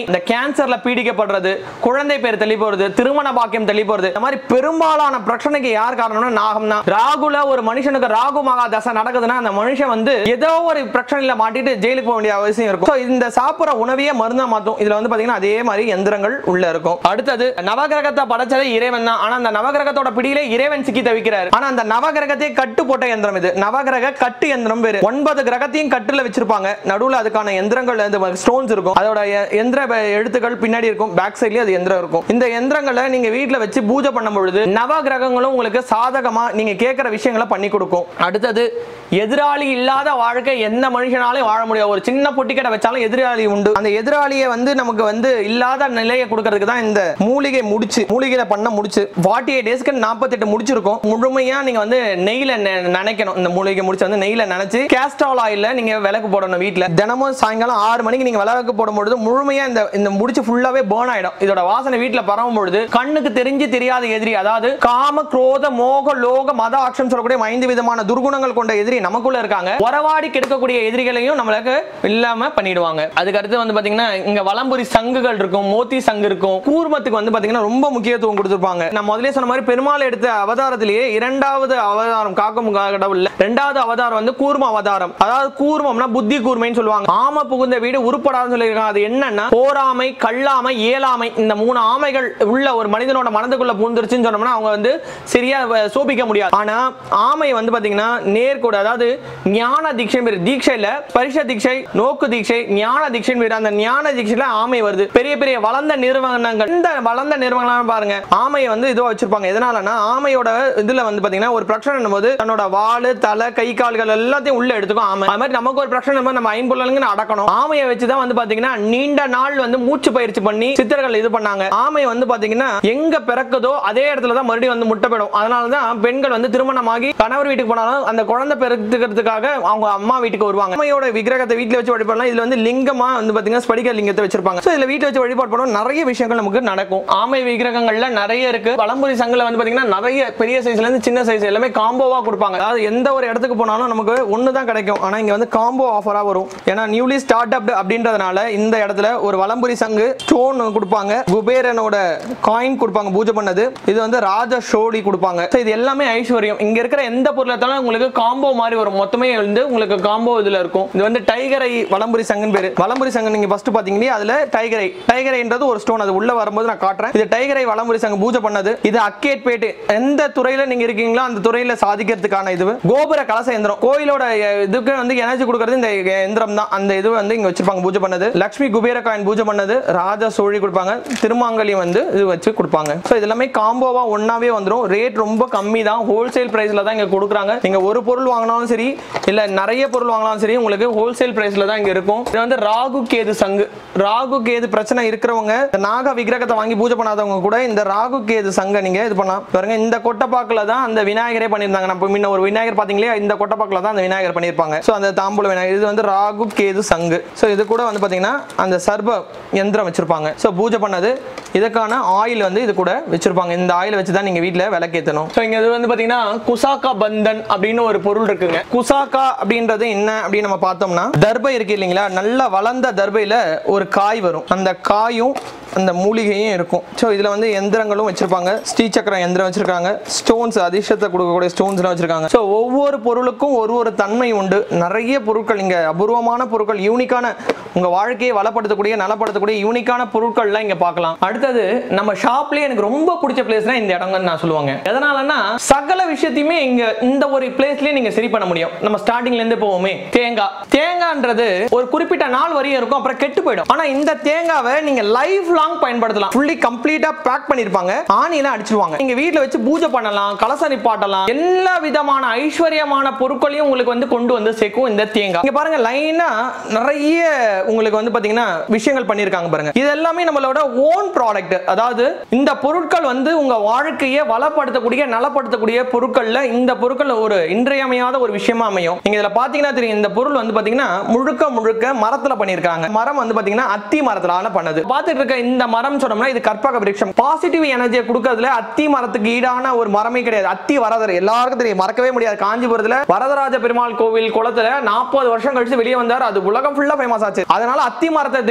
இந்த கேன்சர்ல பீடிக்கப்படுறது குழந்தை பேர் தள்ளி போறது திருமண பாக்கியம் தள்ளி போறது இந்த மாதிரி பெரும்பாலான பிரச்சனைக்கு யார் காரணம்னா நாகம் தான் ராகுல ஒரு மனுஷனுக்கு ராகு மகா தசை நடக்குதுன்னா அந்த மனுஷன் வந்து ஏதோ ஒரு பிரச்சனையில மாட்டிட்டு ஜெயிலுக்கு போக வேண்டிய அவசியம் இருக்கும் So, இந்த சாப்பிடுற உணவையே மருந்தா மாத்தும் இதுல வந்து பாத்தீங்கன்னா அதே மாதிரி எந்திரங்கள் உள்ள இருக்கும் அடுத்தது நவகிரகத்தை படைச்சது இறைவன் தான் ஆனா அந்த நவகிரகத்தோட பிடியிலே இறைவன் சிக்கி தவிக்கிறாரு ஆனா அந்த நவகிரகத்தை கட்டு போட்ட எந்திரம் இது நவகிரக கட்டு எந்திரம் பேரு ஒன்பது கிரகத்தையும் கட்டுல வச்சிருப்பாங்க நடுவுல அதுக்கான எந்திரங்கள் இந்த ஸ்டோன்ஸ் இருக்கும் அதோட எ- எந்திர ப- எழுத்துக்கள் பின்னாடி இருக்கும் பேக் சைட்லயும் அது எந்திரம் இருக்கும் இந்த எந்திரங்களை நீங்க வீட்ல வச்சு பூஜை பண்ணும் பொழுது நவ கிரகங்களும் உங்களுக்கு சாதகமா நீங்க கேட்கிற விஷயங்களை பண்ணி கொடுக்கும் அடுத்தது எதிராளி இல்லாத வாழ்க்கை எந்த மனுஷனாலையும் வாழ முடியாது ஒரு சின்ன பொட்டிக்கடை வச்சாலும் எதிராளி உண்டு அந்த எதிராளியை வந்து நமக்கு வந்து இல்லாத நிலையை கொடுக்கறதுக்கு தான் இந்த மூலிகை முடிச்சு மூலிகையில பண்ண முடிச்சு ஃபார்ட்டி எயிட் டேஸ்க்கு நாற்பத்தெட்டு முடிச்சிருக்கும் முழுமையா நீங்க வந்து நெய்ல நெ- நினைக்கணும் இந்த மூலிகை முடிச்சு வந்து நெய்ல நினைச்சு கேஸ்ட்ரால் ஆயில்ல நீங்க விளக்கு போடணும் வீட்ல தினமும் சாயங்காலம் ஆறு மணிக்கு நீங்க விளக்கு போடும் பொழுது முழுமையா இந்த இந்த முடிச்சு ஃபுல்லாவே பேர்ன் ஆயிடும் இதோட வாசனை வீட்ல பரவும் பொழுது கண்ணுக்கு தெரிஞ்சு தெரியாத எதிரி அதாவது காம குரோத மோக லோக மத ஆட்சம் சொல்லக்கூடிய ஐந்து விதமான துர்குணங்கள் கொண்ட எதிரி நமக்குள்ள இருக்காங்க உறவாடி கெடுக்கக்கூடிய எதிரிகளையும் நம்மளுக்கு இல்லாம பண்ணிடுவாங்க அதுக்கு அடுத்து வந்து பாத்தீங்கன்னா இங்க வலம்புரி சங்குகள் இருக்கும் மோத்தி சங்கு இருக்கும் கூர்மத்துக்கு வந்து பாத்தீங்கன்னா ரொம்ப முக்கியத்துவம் கொடுத்திருப்பாங்க நான் முதலே சொன்ன மாதிரி பெருமாள் எடுத்த அவதாரத்திலேயே இரண்டாவது அவதாரம் காக்கும் கடவுள்ல ரெண்டாவது அவதாரம் வந்து கூர்ம அவதாரம் அதாவது கூர்மம்னா புத்தி கூர்மைன்னு சொல்லுவாங்க ஆம புகுந்த வீடு உருப்படாதுன்னு சொல்லியிருக்காங்க அது என்னன்னா போராமை கல்லாமை ஏழாமை இந்த மூணு ஆமைகள் உள்ள ஒரு மனிதனோட மனதுக்குள்ள பூந்துருச்சுன்னு சொன்னோம்னா அவங்க வந்து சரியா வ- சோபிக்க முடியாது ஆனா ஆமை வந்து பாத்தீங்கன்னா நேர்கோடு அதாவது ஞான தீட்சை பேர் தீட்சையில பரிஷ தீட்சை நோக்கு தீட்சை ஞான தீட்சை பேர் அந்த ஞான தீட்சையில ஆமை வருது பெரிய பெரிய வளர்ந்த நிறுவனங்கள் இந்த வளர்ந்த நிறுவனங்கள் பாருங்க ஆமையை வந்து இதுவா வச்சிருப்பாங்க எதனாலனா ஆமையோட இதுல வந்து பாத்தீங்கன்னா ஒரு பிரச்சனை போது தன்னோட வாலு தலை கை கால்கள் எல்லாத்தையும் உள்ள எடுத்துக்கும் ஆமை அது மாதிரி நமக்கு ஒரு பிரச்சனை போது நம்ம ஐம்பொருளுங்க அடக்கணும் ஆமையை வச்சுதான் வந்து பாத்தீங்கன்னா நீண்ட நாள் வந்து மூச்சு பயிற்சி பண்ணி சித்தர்கள் இது பண்ணாங்க ஆமை வந்து பாத்தீங்கன்னா எங்க பிறக்குதோ அதே இடத்துல தான் மறுபடியும் வந்து முட்டை போடும் அதனால தான் பெண்கள் வந்து திருமணமாகி கணவர் வீட்டுக்கு போனாலும் அந்த குழந்தை பெருக்கிறதுக்காக அவங்க அம்மா வீட்டுக்கு வருவாங்க அம்மையோட விக்கிரகத்தை வீட்டுல வச்சு வழிபடலாம் இதுல வந்து லிங்கமா வந்து பாத்தீங்கன்னா ஸ்படிக லிங்கத்தை வச்சிருப்பாங்க சோ இதுல வீட்டுல வச்சு வழிபாடு பண்ணுவோம் நிறைய விஷயங்கள் நமக்கு நடக்கும் ஆமை விக்கிரகங்கள்ல நிறைய இருக்கு வலம்புரி சங்கில வந்து பாத்தீங்கன்னா நிறைய பெரிய சைஸ்ல இருந்து சின்ன சைஸ் எல்லாமே காம்போவா கொடுப்பாங்க அதாவது எந்த ஒரு இடத்துக்கு போனாலும் நமக்கு ஒன்று தான் கிடைக்கும் ஆனா இங்க வந்து காம்போ ஆஃபரா வரும் ஏன்னா நியூலி ஸ்டார்ட் அப் அப்படின்றதுனால இந்த இடத்துல ஒரு வலம்புரி சங்கு ஸ்டோன் கொடுப்பாங்க குபேரனோட காயின் கொடுப்பாங்க பூஜை பண்ணது இது வந்து ராஜ ஷோடி கொடுப்பாங்க So இது எல்லாமே ஐஸ்வர்யம் இங்க இருக்கிற எந்த பொருள் எடுத்தாலும் உங்களுக்கு காம்போ மாதிரி வரும் மொத்தமே வந்து உங்களுக்கு காம்போ இதுல இருக்கும் இது வந்து டைகரை வலம்புரி சங்குன்னு பேரு வலம்புரி சங்கு நீங்க ஃபர்ஸ்ட் பாத்தீங்கன்னா அதுல டைகரை டைகரைன்றது ஒரு ஸ்டோன் அது உள்ள வரும்போது நான் காட்டுறேன் இது டைகரை வலம்புரி சங்கு பூஜை பண்ணது இது அக்கேட் பேட்டு எந்த துறையில நீங்க இருக்கீங்களோ அந்த துறையில சாதிக்கிறதுக்கான இது கோபுர கலச எந்திரம் கோயிலோட அஹ், இதுக்கு வந்து எனர்ஜி கொடுக்கறது இந்த எந்திரம் தான் அந்த இது வந்து இங்க வச்சிருப்பாங்க பூஜை பண்ணது லக்ஷ்மி குபேர காயின் பூஜை பண்ணது ராஜா சோழி கொடுப்பாங்க திருமாங்கலி வந்து இது வச்சு கொடுப்பாங்க ஸோ இது எல்லாமே காம்போவா ஒன்னாவே வந்துரும் ரேட் ரொம்ப கம்மி தான் ஹோல்சேல் பிரைஸ்ல தான் இங்க கொடுக்குறாங்க நீங்க ஒரு பொருள் வாங்கினாலும் சரி இல்ல நிறைய பொருள் வாங்கினாலும் சரி உங்களுக்கு ஹோல்சேல் பிரைஸ்ல தான் இங்க இருக்கும் இது வந்து ராகு கேது சங்கு ராகு கேது பிரச்சனை இருக்கிறவங்க இந்த நாக விக்கிரகத்தை வாங்கி பூஜை பண்ணாதவங்க கூட இந்த ராகு கேது சங்க நீங்க இது பண்ணலாம் பாருங்க இந்த கொட்டைப்பாக்குல தான் அந்த விநாயகரே பண்ணியிருந்தாங்க நம்ம முன்ன ஒரு விநாயகர் பாத்தீங்களா இந்த கொட்டைப்பாக்குல தான் அந்த விநாயகர் பண்ணியிருப்பாங்க ஸோ அந்த தாம்பூல விநாயகர் இது வந்து ராகு கேது சங்கு ஸோ இது கூட வந்து பாத்தீங்கன்னா அந்த சர்ப யந்திரம் வச்சிருப்பாங்க ஸோ பூஜை பண்ணது இதுக்கான ஆயில் வந்து இது கூட வச்சிருப்பாங்க இந்த ஆயில் வச்சு தான் நீங்க வீட்ல விளக்கேற்றணும் ஸோ இங்க இது வந்து பாத்தீங்கன்னா குசாக்கா பந்தன் அப்படின்னு ஒரு பொருள் இருக்குங்க குசாக்கா அப்படின்றது என்ன அப்படின்னு நம்ம பார்த்தோம்னா தர்பை இருக்கு இல்லைங்களா நல்லா வளர்ந்த தர்பையில ஒரு காய் வரும் அந்த காயும் அந்த மூலிகையும் இருக்கும் ஸோ இதில் வந்து எந்திரங்களும் வச்சிருப்பாங்க ஸ்ரீசக்கரம் எந்திரம் வச்சிருக்காங்க ஸ்டோன்ஸ் அதிர்ஷ்டத்தை கொடுக்கக்கூடிய ஸ்டோன்ஸ்லாம் வச்சிருக்காங்க ஸோ ஒவ்வொரு பொருளுக்கும் ஒரு ஒரு தன்மை உண்டு நிறைய பொருட்கள் இங்கே அபூர்வமான பொருட்கள் யூனிக்கான உங்கள் வாழ்க்கையை வளப்படுத்தக்கூடிய நலப்படுத்தக்கூடிய யூனிக்கான பொருட்கள்லாம் இங்கே பார்க்கலாம் அடுத்தது நம்ம ஷாப்லேயே எனக்கு ரொம்ப பிடிச்ச பிளேஸ்னா இந்த இடங்கன்னு நான் சொல்லுவாங்க எதனாலன்னா சகல விஷயத்தையுமே இங்க இந்த ஒரு பிளேஸ்லயே நீங்க சரி பண்ண முடியும் நம்ம ஸ்டார்டிங்ல இருந்து போவோமே தேங்காய் தேங்காய்ன்றது ஒரு குறிப்பிட்ட நாள் வரையும் இருக்கும் அப்புறம் கெட்டு போயிடும் ஆனா இந்த தேங்காவை நீங்க லைஃப் லாங் பயன்படுத்தலாம் ஃபுல்லி கம்ப்ளீட்டா பேக் பண்ணிருப்பாங்க ஆணியில அடிச்சிருவாங்க நீங்க வீட்ல வச்சு பூஜை பண்ணலாம் கலச நிப்பாட்டலாம் எல்லா விதமான ஐஸ்வர்யமான பொருட்களையும் உங்களுக்கு வந்து கொண்டு வந்து சேர்க்கும் இந்த தேங்காய் இங்க பாருங்க லைனா நிறைய உங்களுக்கு வந்து பாத்தீங்கன்னா விஷயங்கள் பண்ணிருக்காங்க பாருங்க இது எல்லாமே நம்மளோட ஓன் ப்ராடக்ட் அதாவது இந்த பொருட்கள் வந்து உங்க வாழ்க்கையை வளப்படுத்தக்கூடிய நலப்படுத்தக்கூடிய பொருட்கள்ல இந்த பொருட்கள் ஒரு இன்றியமையாத ஒரு விஷயமா அமையும் நீங்க இதுல பாத்தீங்கன்னா தெரியும் இந்த பொருள் வந்து பாத்தீங்கன்னா முழுக்க முழுக்க மரத்துல பண்ணிருக்காங்க மரம் வந்து பாத்தீங்கன்னா அத்தி மரத்தினால பண்ணது பார்த்துட்டு இருக்க இந்த மரம் சொன்னோம்னா இது கற்பக விருட்சம் பாசிட்டிவ் எனர்ஜியை கொடுக்கறதுல அத்தி மரத்துக்கு ஈடான ஒரு மரமே கிடையாது அத்தி வரதர் எல்லாருக்கும் தெரியும் மறக்கவே முடியாது காஞ்சிபுரத்துல வரதராஜ பெருமாள் கோவில் குளத்துல நாற்பது வருஷம் கழிச்சு வெளியே வந்தார் அது உலகம் ஃபுல்லா ஃபேமஸ் ஆச்சு அதனால அத்தி மரத்தை தெரியும் ஒரு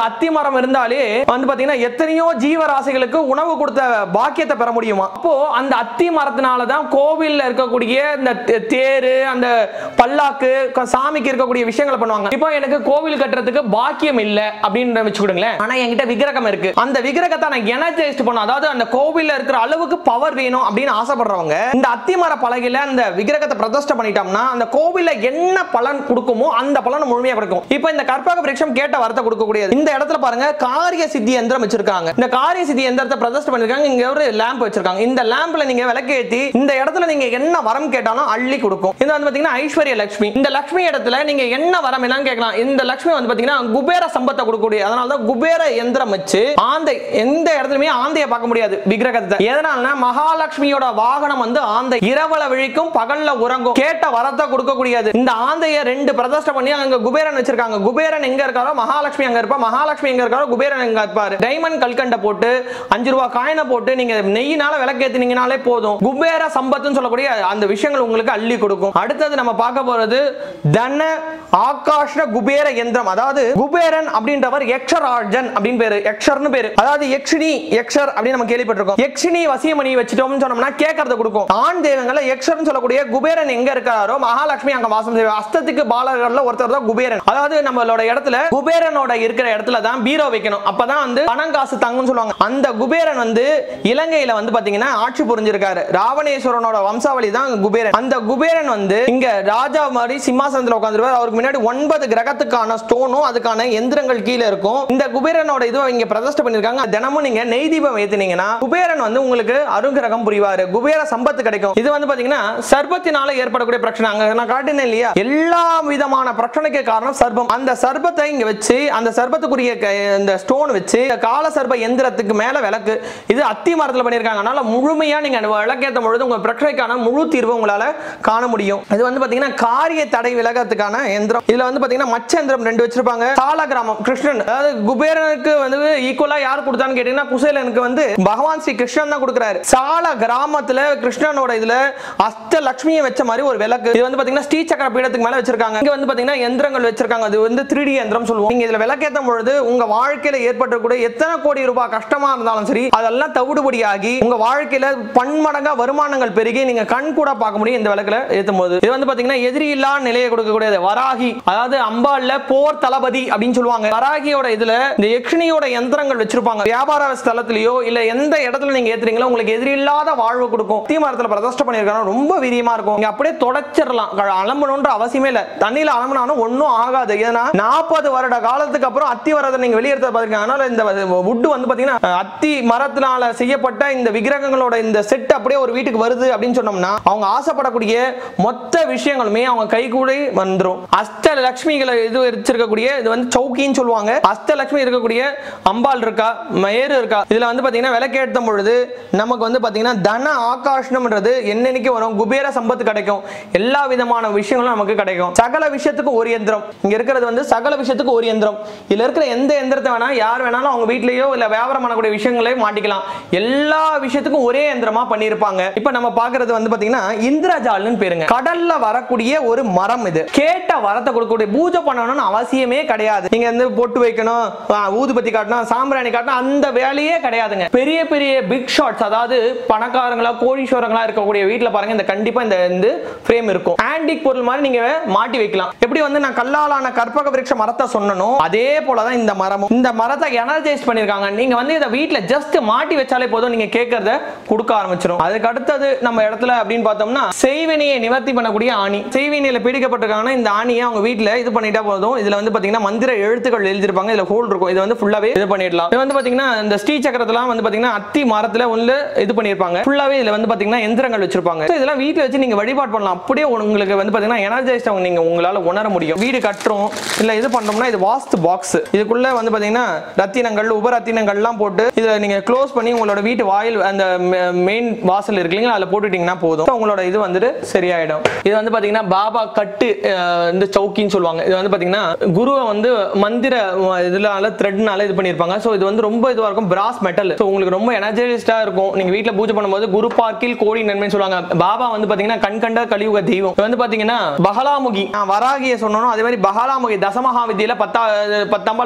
அத்தி மரம் இருந்தாலே வந்து பாத்தீங்கன்னா எத்தனையோ ஜீவராசிகளுக்கு உணவு கொடுத்த பாக்கியத்தை பெற முடியுமா அப்போ அந்த அத்தி மரத்தினால தான் கோவில்ல இருக்கக்கூடிய இந்த தே- தேரு அந்த பல்லாக்கு க- சாமிக்கு இருக்கக்கூடிய விஷயங்களை பண்ணுவாங்க இப்போ எனக்கு கோவில் கட்டுறதுக்கு பாக்கியம் இல்ல அப்படின்னு வச்சுக்கிடுங்களேன் ஆனா என்கிட்ட விக்கிரகம் இருக்கு அந்த விக்கிரகத்தை நான் எனர்ஜைஸ்ட் பண்ணும் அதாவது அந்த கோவில்ல இருக்கிற அளவுக்கு பவர் வேணும் அப்படின்னு ஆசைப்படுறவங்க இந்த அத்திமர பலகையில அந்த விக்கிரகத்தை பிரதிஷ்டை பண்ணிட்டோம்னா அந்த கோவில்ல என்ன பலன் கொடுக்குமோ அந்த பலன் முழுமையா கொடுக்கும் இப்போ இந்த கற்பக விருட்சம் கேட்ட வரத்தை கொடுக்கக்கூடியது இந்த இடத்துல பாருங்க காரிய சித்தி எந்திரம் வச்சிருக்காங்க இந்த காரிய சித்தி எந்திரத்தை பிரதிஷ்டை பண்ணிருக்காங்க இங்க ஒரு லேம்ப் வச்சிருக்காங்க இந்த லேம்ப்ல நீங்க விளக்கேத்தி இந்த இடத்துல நீங்க என்ன வரம் கேட்டாலும் அள்ளி கொடுக்கும் இது வந்து பாத்தீங்கன்னா ஐஸ்வர்ய லட்சுமி இந்த லட்சுமி இடத்துல நீங்க என்ன வரம் என்னன்னு கேட்கலாம் இந்த லட்சுமி வந்து பாத்தீங்கன்னா குபேர சம்பத்தை கொடுக்கக்கூடிய அதனால தான் குபேர எந்திரம் வச்சு ஆந்தை எந்த இடத்துலயுமே ஆந்தையை பார்க்க முடியாது விக்கிரகத்தை எதனாலனா மகாலட்சுமியோட வாகனம் வந்து ஆந்தை இரவல விழிக்கும் பகல்ல உறங்கும் கேட்ட வரத்தை கொடுக்கக்கூடியது இந்த ஆந்தைய ரெண்டு பிரதிஷ்டை பண்ணி அங்க குபேரன் வச்சிருக்காங்க குபேரன் எங்க இருக்காரோ மகாலட்சுமி அங்க இருப்பா மகாலட்சுமி எங்க இருக்காரோ குபேரன் எங்க இருப்பாரு டைமண்ட் கல்கண்டை போட்டு அஞ்சு ரூபாய் காயினை போட்டு நீங்க நெய்யினால விளக்கேத்தினீங்கனாலே போதும் குபேர சம்பத்துன்னு சொல்லக்கூடிய அந்த விஷயங்கள் உங்களுக்கு அள்ளி கொடுக்கும் அடுத்தது நம்ம பார்க்க போறது தன ஆகாஷ குபேர யந்திரம் அதாவது குபேரன் அப்படின்றவர் யக்ஷராஜன் அப்படின்னு பேரு யக்ஷர்னு பேரு அதாவது யக்ஷினி யக்ஷர் அப்படின்னு நம்ம கேள்விப்பட்டிருக்கோம் யக்ஷினி வசியமணி வச்சுட்டோம்னு சொன்னோம்னா கேட்கறத கொடுக்கும் ஆண் தெய்வங்கள்ல யக்ஷர்னு சொல்லக்கூடிய குபேரன் எங்க இருக்காரோ மகாலட்சுமி அங்க வாசம் செய்வார் அஸ்தத்துக்கு பாலகர்ல ஒருத்தர் தான் குபேரன் அதாவது நம்மளோட இடத்துல குபேரனோட இருக்கிற இடத்துல தான் பீரோ வைக்கணும் அப்பதான் வந்து பணம் காசு தங்கும்னு சொல்லுவாங்க அந்த குபேரன் வந்து இலங்கையில வந்து பாத்தீங்கன்னா ஆட்சி புரிஞ்சிருக்காரு ராவணேஸ்வரனோட வம்சாவளி தான் குபேரன் அந்த குபேரன் வந்து இங்க ராஜா மாதிரி சிம்மாசனத்துல உட்காந்துருவார் அவருக்கு முன்னாடி ஒன்பது கிரகத்துக்கான ஸ்டோனும் அதுக்கான எந்திரங்கள் கீழே இருக்கும் இந்த குபேரனோட இதுவை இங்க பிரதிஷ்டை பண்ணிருக்காங்க தினமும் நீங்க நெய் தீபம் ஏத்துனீங்கன்னா குபேரன் வந்து உங்களுக்கு அருங்கிரகம் புரிவாரு குபேர சம்பத்து கிடைக்கும் இது வந்து பாத்தீங்கன்னா சர்பத்தினால ஏற்படக்கூடிய பிரச்சனை அங்க நான் காட்டினேன் இல்லையா எல்லா விதமான பிரச்சனைக்கு காரணம் சர்பம் அந்த சர்பத்தை இங்க வச்சு அந்த சர்பத்துக்குரிய க- இந்த ஸ்டோன் வச்சு இந்த கால சர்ப எந்திரத்துக்கு மேல விளக்கு இது அத்தி மரத்துல பண்ணிருக்காங்க அதனால முழுமையா நீங்க அந்த விளக்கேற்றும் பொழுது உங்க பிரச்சனைக்கான முழு தீர்வு உங்களால காண முடியும் இது வந்து பாத்தீங்கன்னா காரிய தடை விலகத்துக்கான எந்திரம் இதுல வந்து பாத்தீங்கன்னா மச்ச எந்திரம் ரெண்டு வச்சிருப்பாங்க சால கிராமம் கிருஷ்ணன் அதாவது குபேரனுக்கு வந்து ஈக்குவலா யார் கொடுத்தான்னு கேட்டீங்கன்னா குசேலனுக்கு வந்து பகவான் ஸ்ரீ கிருஷ்ணன் தான் கொடுக்குறாரு சால கிராமத்துல கிருஷ்ணனோட இதுல அஷ்ட லட்சுமியை வச்ச மாதிரி ஒரு விளக்கு இது வந்து பாத்தீங்கன்னா ஸ்ரீ சக்கர பீடத்துக்கு மேல வச்சிருக்காங்க இங்க வந்து பாத்தீங்கன்னா எந்திரங்கள் வச்சிருக்காங்க அது வந்து 3D எந்திரம் சொல்லுவோம் நீங்க இதுல விளக்கேற்றும் பொழுது உங்க வாழ்க்கையில ஏற்பட்டக்கூடிய எத்தனை கோடி ரூபாய் கஷ்டமா இருந்தாலும் சரி அதெல்லாம் தவிடுபடியாகி உங்க வாழ்க்கையில பன்மடங்கா வருமானங்கள் பெருகி நீங்க கண் கூட பார்க்க முடியும் இந்த விளக்குல ஏத்தும் போது இது வந்து பாத்தீங்கன்னா எதிரி இல்லா நிலையை கொடுக்கக்கூடியது வராகி அதாவது அம்பாள்ல போர் தளபதி அப்படின்னு சொல்லுவாங்க வராகியோட இதுல இந்த யக்ஷினியோட யந்திரங்கள் வச்சிருப்பாங்க வியாபார ஸ்தலத்திலயோ இல்ல எந்த இடத்துல நீங்க ஏத்துறீங்களோ உங்களுக்கு எதிரி இல்லாத வாழ்வு கொடுக்கும் தீமரத்துல பிரதிஷ்டை பண்ணிருக்காங்க ரொம்ப வீரியமா இருக்கும் நீங்க அப்படியே தொடச்சிடலாம் அலம்பணுன்ற அவசியமே இல்ல தண்ணியில அலம்பினாலும் ஒண்ணும் ஆகாது ஏன்னா நாற்பது வருட காலத்துக்கு அப்புறம் அத்தி வரதை நீங்க வெளியேற்ற பாத்துருக்காங்க அதனால இந்த வுட் வந்து பாத்தீங்கன்னா அஹ், அத்தி மரத்தினால செய்யப்பட்ட இந்த விக்கிரகங்களோட இந்த செட் அப்படியே ஒரு வீட்டுக்கு வருது அப்படின்னு சொன்னோம்னா அவங்க ஆசைப்படக்கூடிய மொத்த விஷயங்களுமே அவங்க கை கூட வந்துரும் அஷ்ட லட்சுமிகளை இது வச்சிருக்கக்கூடிய இது வந்து சௌக்கின்னு சொல்லுவாங்க அஷ்ட லட்சுமி இருக்கக்கூடிய அம்பாள் இருக்கா மயர் இருக்கா இதுல வந்து பாத்தீங்கன்னா விளக்கேற்றும் பொழுது நமக்கு வந்து பாத்தீங்கன்னா தன ஆகாஷ்னம்ன்றது என்னன்னைக்கு வரும் குபேர சம்பத்து கிடைக்கும் எல்லா விதமான விஷயங்களும் நமக்கு கிடைக்கும் சகல விஷயத்துக்கு ஒரு எந்திரம் இங்க இருக்கிறது வந்து சகல விஷயத்துக்கு ஒரு எந்திரம் இதுல இருக்கிற எந்த எந்திரத்தை வேணா யார் வேணாலும் அவங்க வீட்லயோ இல்ல வியாபாரம் பண்ணக்கூடிய விஷயங்களையும் மாட்டிக்கலாம் எல்லா விஷயத்துக்கும் ஒரே எந்திரமா பண்ணியிருப்பாங்க இப்ப நம்ம பாக்குறது வந்து பாத்தீங்கன்னா இந்திரஜால்னு பேருங்க கடல்ல வரக்கூடிய ஒரு மரம் இது கேட்ட வரத்தை கொடுக்கக்கூடிய பூஜை பண்ணணும்னு அவசியமே கிடையாது நீங்க வந்து பொட்டு வைக்கணும் ஆ, ஊதுபத்தி காட்டணும் சாம்பிராணி காட்டணும் அந்த வேலையே கிடையாதுங்க பெரிய பெரிய பிக் ஷாட்ஸ் அதாவது பணக்காரங்களா கோடீஸ்வரங்களா இருக்கக்கூடிய வீட்ல பாருங்க இந்த கண்டிப்பா இந்த இந்த ஃப்ரேம் இருக்கும் ஆன்டிக் பொருள் மாதிரி நீங்க மாட்டி வைக்கலாம் எப்படி வந்து நான் கல்லாலான கற்பக விருட்ச மரத்தை சொன்னனோ அதே போலதான் இந்த மரமும் இந்த மரத்தை எனர்ஜைஸ் பண்ணிருக்காங்க நீங்க வந்து இதை வீட்ல ஜஸ்ட் மாட்டி வச்சாலே போதும் நீங்க கேட்கறத கொடுக்க ஆரம்பிச்சிடும் அதுக்கு அடுத்தது நம்ம இடத்துல அப்படின்னு பார்த்தோம்னா செய்வினையை நிவர்த்தி பண்ணக்கூடிய ஆணி செய்வினையில பீடிக்கப்பட்டிருக்காங்கன்னா இந்த ஆணியை அவங்க வீட்ல இது பண்ணிட்டா போதும் இதுல வந்து பாத்தீங்கன்னா மந்திர எழுத்துக்கள் எழுதிருப்பாங்க இதுல ஹோல் இருக்கும் இது வந்து ஃபுல்லாவே இது பண்ணிடலாம் இது வந்து பாத்தீங்கன்னா இந்த ஸ்ரீ சக்கரத்தெல்லாம் வந்து பாத்தீங்கன்னா அத்தி மரத்துல உள்ள இது பண்ணிருப்பாங்க ஃபுல்லாவே இதுல வந்து பாத்தீங்கன்னா எந்திரங்கள் வச்சிருப்பாங்க So இதெல்லாம் வீட்ல வச்சு நீங்க வழிபாடு பண்ணலாம் அப்படியே உங்களுக்கு வந்து பாத்தீங்கன்னா எனர்ஜைஸ்ட் நீங்க உங்களால உணர முடியும் வீடு கட்டுறோம் இல்ல இது பண்ணோம்னா இது வாஸ்து பாக்ஸ் இதுக்குள்ள வந்து பாத்தீங்கன்னா ரத்தினங்கள் உப ரத்தினங்கள்லாம் போட்டு இதுல நீங்க க்ளோஸ் பண்ணி உங்களோட வீட்டு வாயில் அந்த மெயின் வாசல் இருக்கு இல்லைங்களா அதுல போட்டுட்டீங்கன்னா போதும் So உங்களோட இது வந்துட்டு சரியாயிடும் இது வந்து பாத்தீங்கன்னா பாபா கட்டு அஹ், இந்த சௌக்கின்னு சொல்லுவாங்க இது வந்து பாத்தீங்கன்னா குருவை வந்து மந்திர அஹ், இதுனால த்ரெட்னால இது பண்ணிருப்பாங்க சோ இது வந்து ரொம்ப இதுவா இருக்கும் பிராஸ் மெட்டல் சோ உங்களுக்கு ரொம்ப எனர்ஜைஸ்டா இருக்கும் நீங்க வீட்ல பூஜை பண்ணும்போது குரு பார்க்கில் கோடி நன்மைன்னு சொல்லுவாங்க பாபா வந்து பாத்தீங்கன்னா கண் கண்ட கலியுக தெய்வம் இது வந்து பாத்தீங்கன்னா பகலாமுகி நான் வராகிய சொன்னோம் அதே மாதிரி பகலாமுகி தசமகா வித்தியில பத்தா பத்தம்பல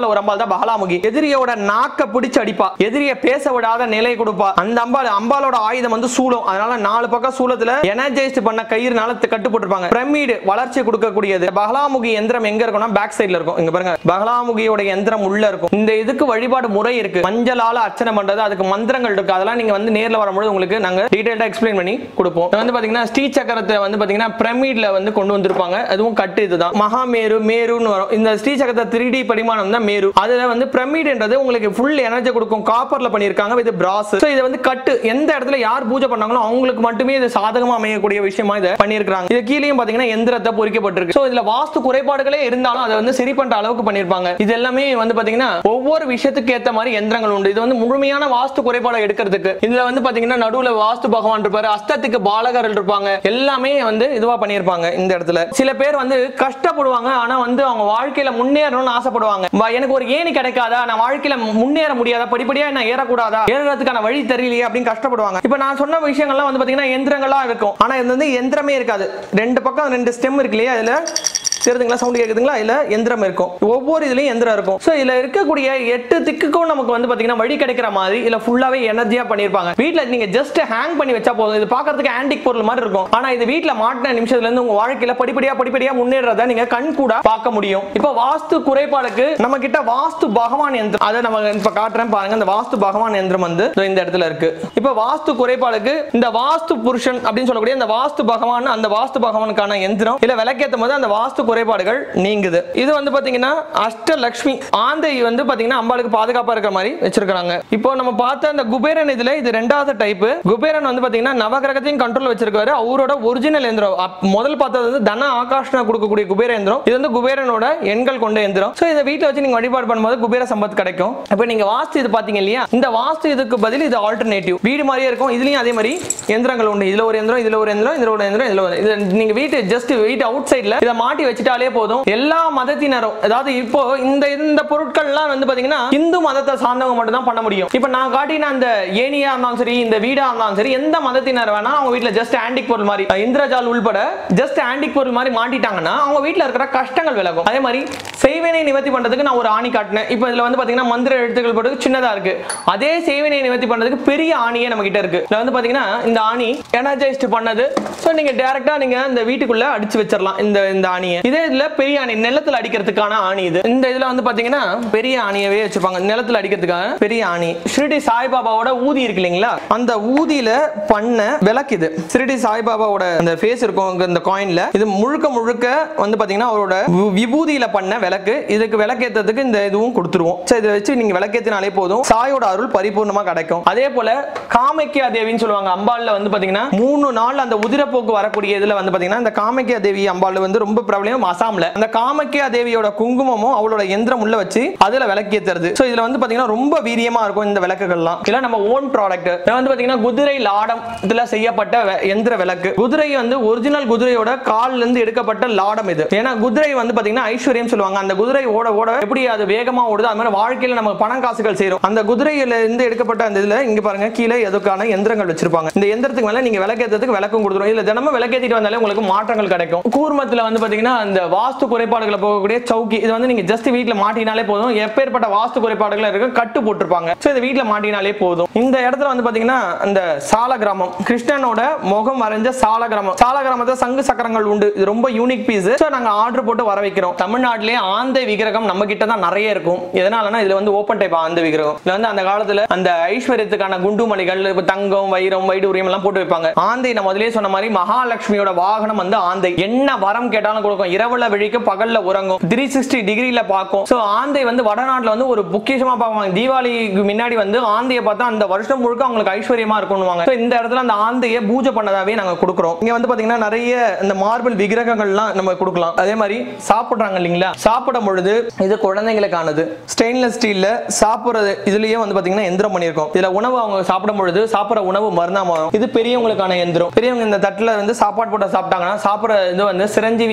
அம்பால ஒரு அம்பாள் தான் பகலாமுகி எதிரியோட நாக்க பிடிச்சு அடிப்பா எதிரிய பேச விடாத நிலை கொடுப்பா அந்த அம்பாள் அம்பாலோட ஆயுதம் வந்து சூலம் அதனால நாலு பக்கம் சூலத்துல எனர்ஜைஸ்ட் பண்ண கயிறுனால கட்டுப்பட்டிருப்பாங்க பிரமிடு வளர்ச்சி கொடுக்கக்கூடியது பகலாமுகி எந்திரம் எங்க இருக்கும்னா பேக் சைடுல இருக்கும் இங்க பாருங்க பகலாமுகியோட எந்திரம் உள்ள இருக்கும் இந்த இதுக்கு வழிபாடு முறை இருக்கு மஞ்சளால அர்ச்சனை பண்றது அதுக்கு மந்திரங்கள் இருக்கு அதெல்லாம் நீங்க வந்து நேர்ல வரும்போது உங்களுக்கு நாங்க டீடைல்டா எக்ஸ்பிளைன் பண்ணி கொடுப்போம் இது வந்து பாத்தீங்கன்னா ஸ்ரீ சக்கரத்தை வந்து பாத்தீங்கன்னா பிரமிட்ல வந்து கொண்டு வந்திருப்பாங்க அதுவும் கட்டு இதுதான் மகாமேரு மேருன்னு வரும் இந்த ஸ்ரீ சக்கரத்தை த்ரீ டி படிமானம் தான் மேரு அதுல வந்து பிரமிட்ன்றது உங்களுக்கு ஃபுல் எனர்ஜி கொடுக்கும் காப்பர்ல பண்ணியிருக்காங்க இது பிராஸ் ஸோ இது வந்து கட்டு எந்த இடத்துல யார் பூஜை பண்ணாங்களோ அவங்களுக்கு மட்டுமே இது சாதகமா அமையக்கூடிய விஷயமா இதை பண்ணியிருக்காங்க இது கீழேயும் பாத்தீங்கன்னா எந்திரத்தை பொறிக்கப்பட்டிருக்கு ஸோ இதுல வாஸ்து குறைபாடுகளே இருந்தாலும் அதை வந்து சரி பண்ற அளவுக்கு பண்ணியிருப்பாங்க இது எல்லாமே வந்து பாத்தீங்கன்னா ஒவ்வொரு விஷயத்துக்கு ஏத்த மாதிரி எந்திரங்கள் உண்டு இது வந்து முழுமையான வாஸ்து குறைபாடை எடுக்கிறதுக்கு இதுல வந்து பாத்தீங்கன்னா நடுவுல வாஸ்து பகவான் இருப்பாரு அஸ்தத்துக்கு பாலகர்கள் இருப்பாங்க எல்லாமே வந்து இதுவா பண்ணியிருப்பாங்க இந்த இடத்துல சில பேர் வந்து கஷ்டப்படுவாங்க ஆனா வந்து அவங்க வாழ்க்கையில முன்னேறணும்னு ஆசைப்படுவாங்க வ- எனக்கு ஒரு ஏணி கிடைக்காதா நான் வாழ்க்கையில முன்னேற முடியாதா படிப்படியா நான் ஏறக்கூடாதா ஏறுறதுக்கான வழி தெரியலையே அப்படின்னு கஷ்டப்படுவாங்க இப்ப நான் சொன்ன விஷயங்கள்லாம் வந்து பாத்தீங்கன்னா எந்திரங்களா இருக்கும் ஆனா இது வந்து எந்திரமே இருக்காது ரெண்டு பக்கம் ரெண்டு ஸ்டெம் இருக்கு இல்லையா இதுல தெரியுதுங்களா சவுண்ட் கேக்குதுங்களா இல்ல எந்திரம் இருக்கும் ஒவ்வொரு இதுலயும் எந்திரம் இருக்கும் சோ இதுல இருக்கக்கூடிய எட்டு திக்குக்கும் நமக்கு வந்து பாத்தீங்கன்னா வழி கிடைக்கிற மாதிரி இல்ல ஃபுல்லாவே எனர்ஜியா பண்ணிருப்பாங்க வீட்ல நீங்க ஜஸ்ட் ஹேங் பண்ணி வச்சா போதும் இது பாக்குறதுக்கு ஆன்டிக் பொருள் மாதிரி இருக்கும் ஆனா இது வீட்ல மாட்டின நிமிஷத்துல இருந்து உங்க வாழ்க்கையில படிப்படியா படிப்படியா முன்னேறத நீங்க கண் கூட பார்க்க முடியும் இப்ப வாஸ்து குறைபாடுக்கு நம்ம கிட்ட வாஸ்து பகவான் எந்திரம் அதை நம்ம இப்ப காட்டுறேன் பாருங்க இந்த வாஸ்து பகவான் எந்திரம் வந்து இதோ இந்த இடத்துல இருக்கு இப்ப வாஸ்து குறைபாடுக்கு இந்த வாஸ்து புருஷன் அப்படின்னு சொல்லக்கூடிய இந்த வாஸ்து பகவான் அந்த வாஸ்து பகவானுக்கான எந்திரம் இல்ல விளக்கேத்தும் போது அந்த வாஸ்து குறைபாடுகள் நீங்குது இது வந்து பாத்தீங்கன்னா அஷ்டலக்ஷ்மி ஆந்தை வந்து பாத்தீங்கன்னா அம்பாளுக்கு பாதுகாப்பா இருக்கிற மாதிரி வச்சிருக்காங்க இப்போ நம்ம பார்த்த அந்த குபேரன் இதுல இது ரெண்டாவது டைப் குபேரன் வந்து பாத்தீங்கன்னா நவகிரகத்தையும் கண்ட்ரோல் வச்சிருக்காரு அவரோட ஒரிஜினல் எந்திரம் அப்- முதல் பார்த்தது வந்து தன ஆகாஷ்னா கொடுக்கக்கூடிய குபேர எந்திரம் இது வந்து குபேரனோட எண்கள் கொண்ட எந்திரம் சோ இதை வீட்ல வச்சு நீங்க வழிபாடு பண்ணும்போது குபேர சம்பத் கிடைக்கும் இப்போ நீங்க வாஸ்து இது பாத்தீங்க இல்லையா இந்த வாஸ்து இதுக்கு பதில் இது ஆல்டர்னேட்டிவ் வீடு மாதிரியே இருக்கும் இதுலயும் அதே மாதிரி எந்திரங்கள் உண்டு இதுல ஒரு எந்திரம் இதுல ஒரு எந்திரம் இதுல ஒரு எந்திரம் இதுல ஒரு இது நீங்க வீட்டு ஜஸ்ட் வீட்டு அவுட் சைடுல இதை மாட்டி வச்சுட்டாலே போதும் எல்லா மதத்தினரும் அதாவது இப்போ இந்த இந்த பொருட்கள்லாம் வந்து பாத்தீங்கன்னா இந்து மதத்தை சார்ந்தவங்க மட்டும் தான் பண்ண முடியும் இப்போ நான் காட்டின அந்த ஏனியா இருந்தாலும் சரி இந்த வீடா இருந்தாலும் சரி எந்த மதத்தினர் வேணா அவங்க வீட்ல ஜஸ்ட் ஆன்டிக் பொருள் மாதிரி அஹ் இந்திரஜால் உள்பட ஜஸ்ட் ஆன்டிக் பொருள் மாதிரி மாட்டிட்டாங்கன்னா அவங்க வீட்ல இருக்கிற கஷ்டங்கள் விலகும் அதே மாதிரி செய்வினை நிவர்த்தி பண்றதுக்கு நான் ஒரு ஆணி காட்டினேன் இப்போ இதுல வந்து பாத்தீங்கன்னா மந்திர எழுத்துக்கள் போட்டு சின்னதா இருக்கு அதே செய்வினை நிவர்த்தி பண்றதுக்கு பெரிய ஆணியே நம்ம கிட்ட இருக்கு இதுல வந்து பாத்தீங்கன்னா இந்த ஆணி எனர்ஜைஸ்ட் பண்ணது ஸோ நீங்க டைரக்டா நீங்க இந்த வீட்டுக்குள்ள அடிச்சு வச்சிடலாம் இந்த இந்த ஆணியை இதே இதுல பெரிய ஆணி நிலத்துல அடிக்கிறதுக்கான ஆணி இது இந்த இதுல வந்து பாத்தீங்கன்னா பெரிய ஆணியவே வச்சிருப்பாங்க நிலத்துல அடிக்கிறதுக்காக பெரிய ஆணி ஷிரடி சாய்பாபாவோட ஊதி இருக்கு இல்லைங்களா அந்த ஊதியில பண்ண விளக்கு இது ஷிரடி சாய்பாபாவோட அந்த ஃபேஸ் இருக்கும் அங்க இந்த காயின்ல இது முழுக்க முழுக்க வந்து பாத்தீங்கன்னா அவரோட வி- விபூதியில பண்ண விளக்கு இதுக்கு விளக்கேற்றதுக்கு இந்த இதுவும் கொடுத்துருவோம் சோ இதை வச்சு நீங்க விளக்கேத்தினாலே போதும் சாயோட அருள் பரிபூர்ணமா கிடைக்கும் அதே போல காமைக்கியா தேவின்னு சொல்லுவாங்க அம்பாள்ல வந்து பாத்தீங்கன்னா மூணு நாள் அந்த உதிரப்போக்கு வரக்கூடிய இதுல வந்து பாத்தீங்கன்னா இந்த காமைக்கியா தேவி அம்பாள் வந்து ரொம்ப பிரபலம் அசாம்ல அந்த காமைக்கியா தேவியோட குங்குமமும் அவளோட எந்திரம் உள்ள வச்சு அதுல விளக்கேத்துறது சோ இதுல வந்து பாத்தீங்கன்னா ரொம்ப வீரியமா இருக்கும் இந்த விளக்குகள்லாம் இதெல்லாம் நம்ம ஓன் ப்ராடக்ட் வந்து பாத்தீங்கன்னா குதிரை லாடம் இதுல செய்யப்பட்ட வெ- எந்திர விளக்கு குதிரை வந்து ஒரிஜினல் குதிரையோட கால்ல இருந்து எடுக்கப்பட்ட லாடம் இது ஏன்னா குதிரை வந்து பாத்தீங்கன்னா ஐஸ்வர்யம் சொல்லுவாங்க அந்த குதிரை ஓட ஓட எப்படி அது வேகமா ஓடுது அது மாதிரி வாழ்க்கையில நம்ம பணம் காசுகள் செய்றோம் அந்த குதிரையில இருந்து எடுக்கப்பட்ட அந்த இதுல இங்க பாருங்க கீழே எதுக்கான எந்திரங்கள் வச்சிருப்பாங்க இந்த எந்திரத்துக்கு மேல நீங்க விளக்கேற்றதுக்கு விளக்கும் கொடுத்துரும் இல்ல தினமும் விளக்கேத்திட்டு வந்தாலே உங்களுக்கு மாற்றங்கள் கிடைக்கும் கூர்மத்துல வந்து பாத்தீங்கன்னா அந்த வாஸ்து குறைபாடுகளை போகக்கூடிய சௌக்கி இது வந்து நீங்க ஜஸ்ட் வீட்ல மாட்டினாலே போதும் எப்பேற்பட்ட வாஸ்து குறைபாடுகள் இருக்கு கட்டு போட்டிருப்பாங்க சோ இது வீட்ல மாட்டினாலே போதும் இந்த இடத்துல வந்து பாத்தீங்கன்னா அந்த சால கிராமம் கிருஷ்ணனோட முகம் வரைஞ்ச சால கிராமம் சால கிராமத்துல சங்கு சக்கரங்கள் உண்டு இது ரொம்ப யூனிக் பீஸ் சோ நாங்க ஆர்டர் போட்டு வர வைக்கிறோம் தமிழ்நாட்டிலேயே ஆந்தை விக்கிரகம் நம்ம கிட்ட தான் நிறைய இருக்கும் எதனாலனா இதுல வந்து ஓப்பன் டைப் ஆந்தை விக்கிரகம் இதுல வந்து அந்த காலத்துல அந்த ஐஸ்வர்யத்துக்கான குண்டு மணிகள் இப்ப தங்கம் வைரம் வைடூரியம் எல்லாம் போட்டு வைப்பாங்க ஆந்தை நான் முதல்லயே சொன்ன மாதிரி மகாலட்சுமியோட வாகனம் வந்து ஆந்தை என்ன வரம் கேட்டாலும் கொடுக்கும் இரவுல விழிக்கும் பகல்ல உறங்கும் த்ரீ சிக்ஸ்டி டிகிரில பார்க்கும் சோ ஆந்தை வந்து வடநாட்டுல வந்து ஒரு பொக்கிஷமா பார்ப்பாங்க தீபாவளிக்கு முன்னாடி வந்து ஆந்தையை பார்த்தா அந்த வருஷம் முழுக்க அவங்களுக்கு ஐஸ்வர்யமா இருக்கும்னுவாங்க So இந்த இடத்துல அந்த ஆந்தையை பூஜை பண்ணதாவே நாங்க கொடுக்குறோம் இங்க வந்து பாத்தீங்கன்னா நிறைய இந்த மார்பிள் விக்கிரகங்கள்லாம் நம்ம கொடுக்கலாம் அதே மாதிரி சாப்பிடுறாங்க இல்லைங்களா சாப்பிடும் பொழுது இது குழந்தைங்களுக்கானது ஸ்டெயின்லெஸ் ஸ்டீல்ல சாப்பிடுறது இதுலயே வந்து பாத்தீங்கன்னா எந்திரம் பண்ணியிருக்கோம் இதுல உணவு அவங்க சாப்பிடும் பொழுது சாப்பிடுற உணவு மருந்தா மாறும் இது பெரியவங்களுக்கான எந்திரம் பெரியவங்க இந்த தட்டுல வந்து சாப்பாடு போட்டு சாப்பிட்டாங்கன்னா சாப்பிடுற இது வந்து சிரஞ்சீவி தன்மையா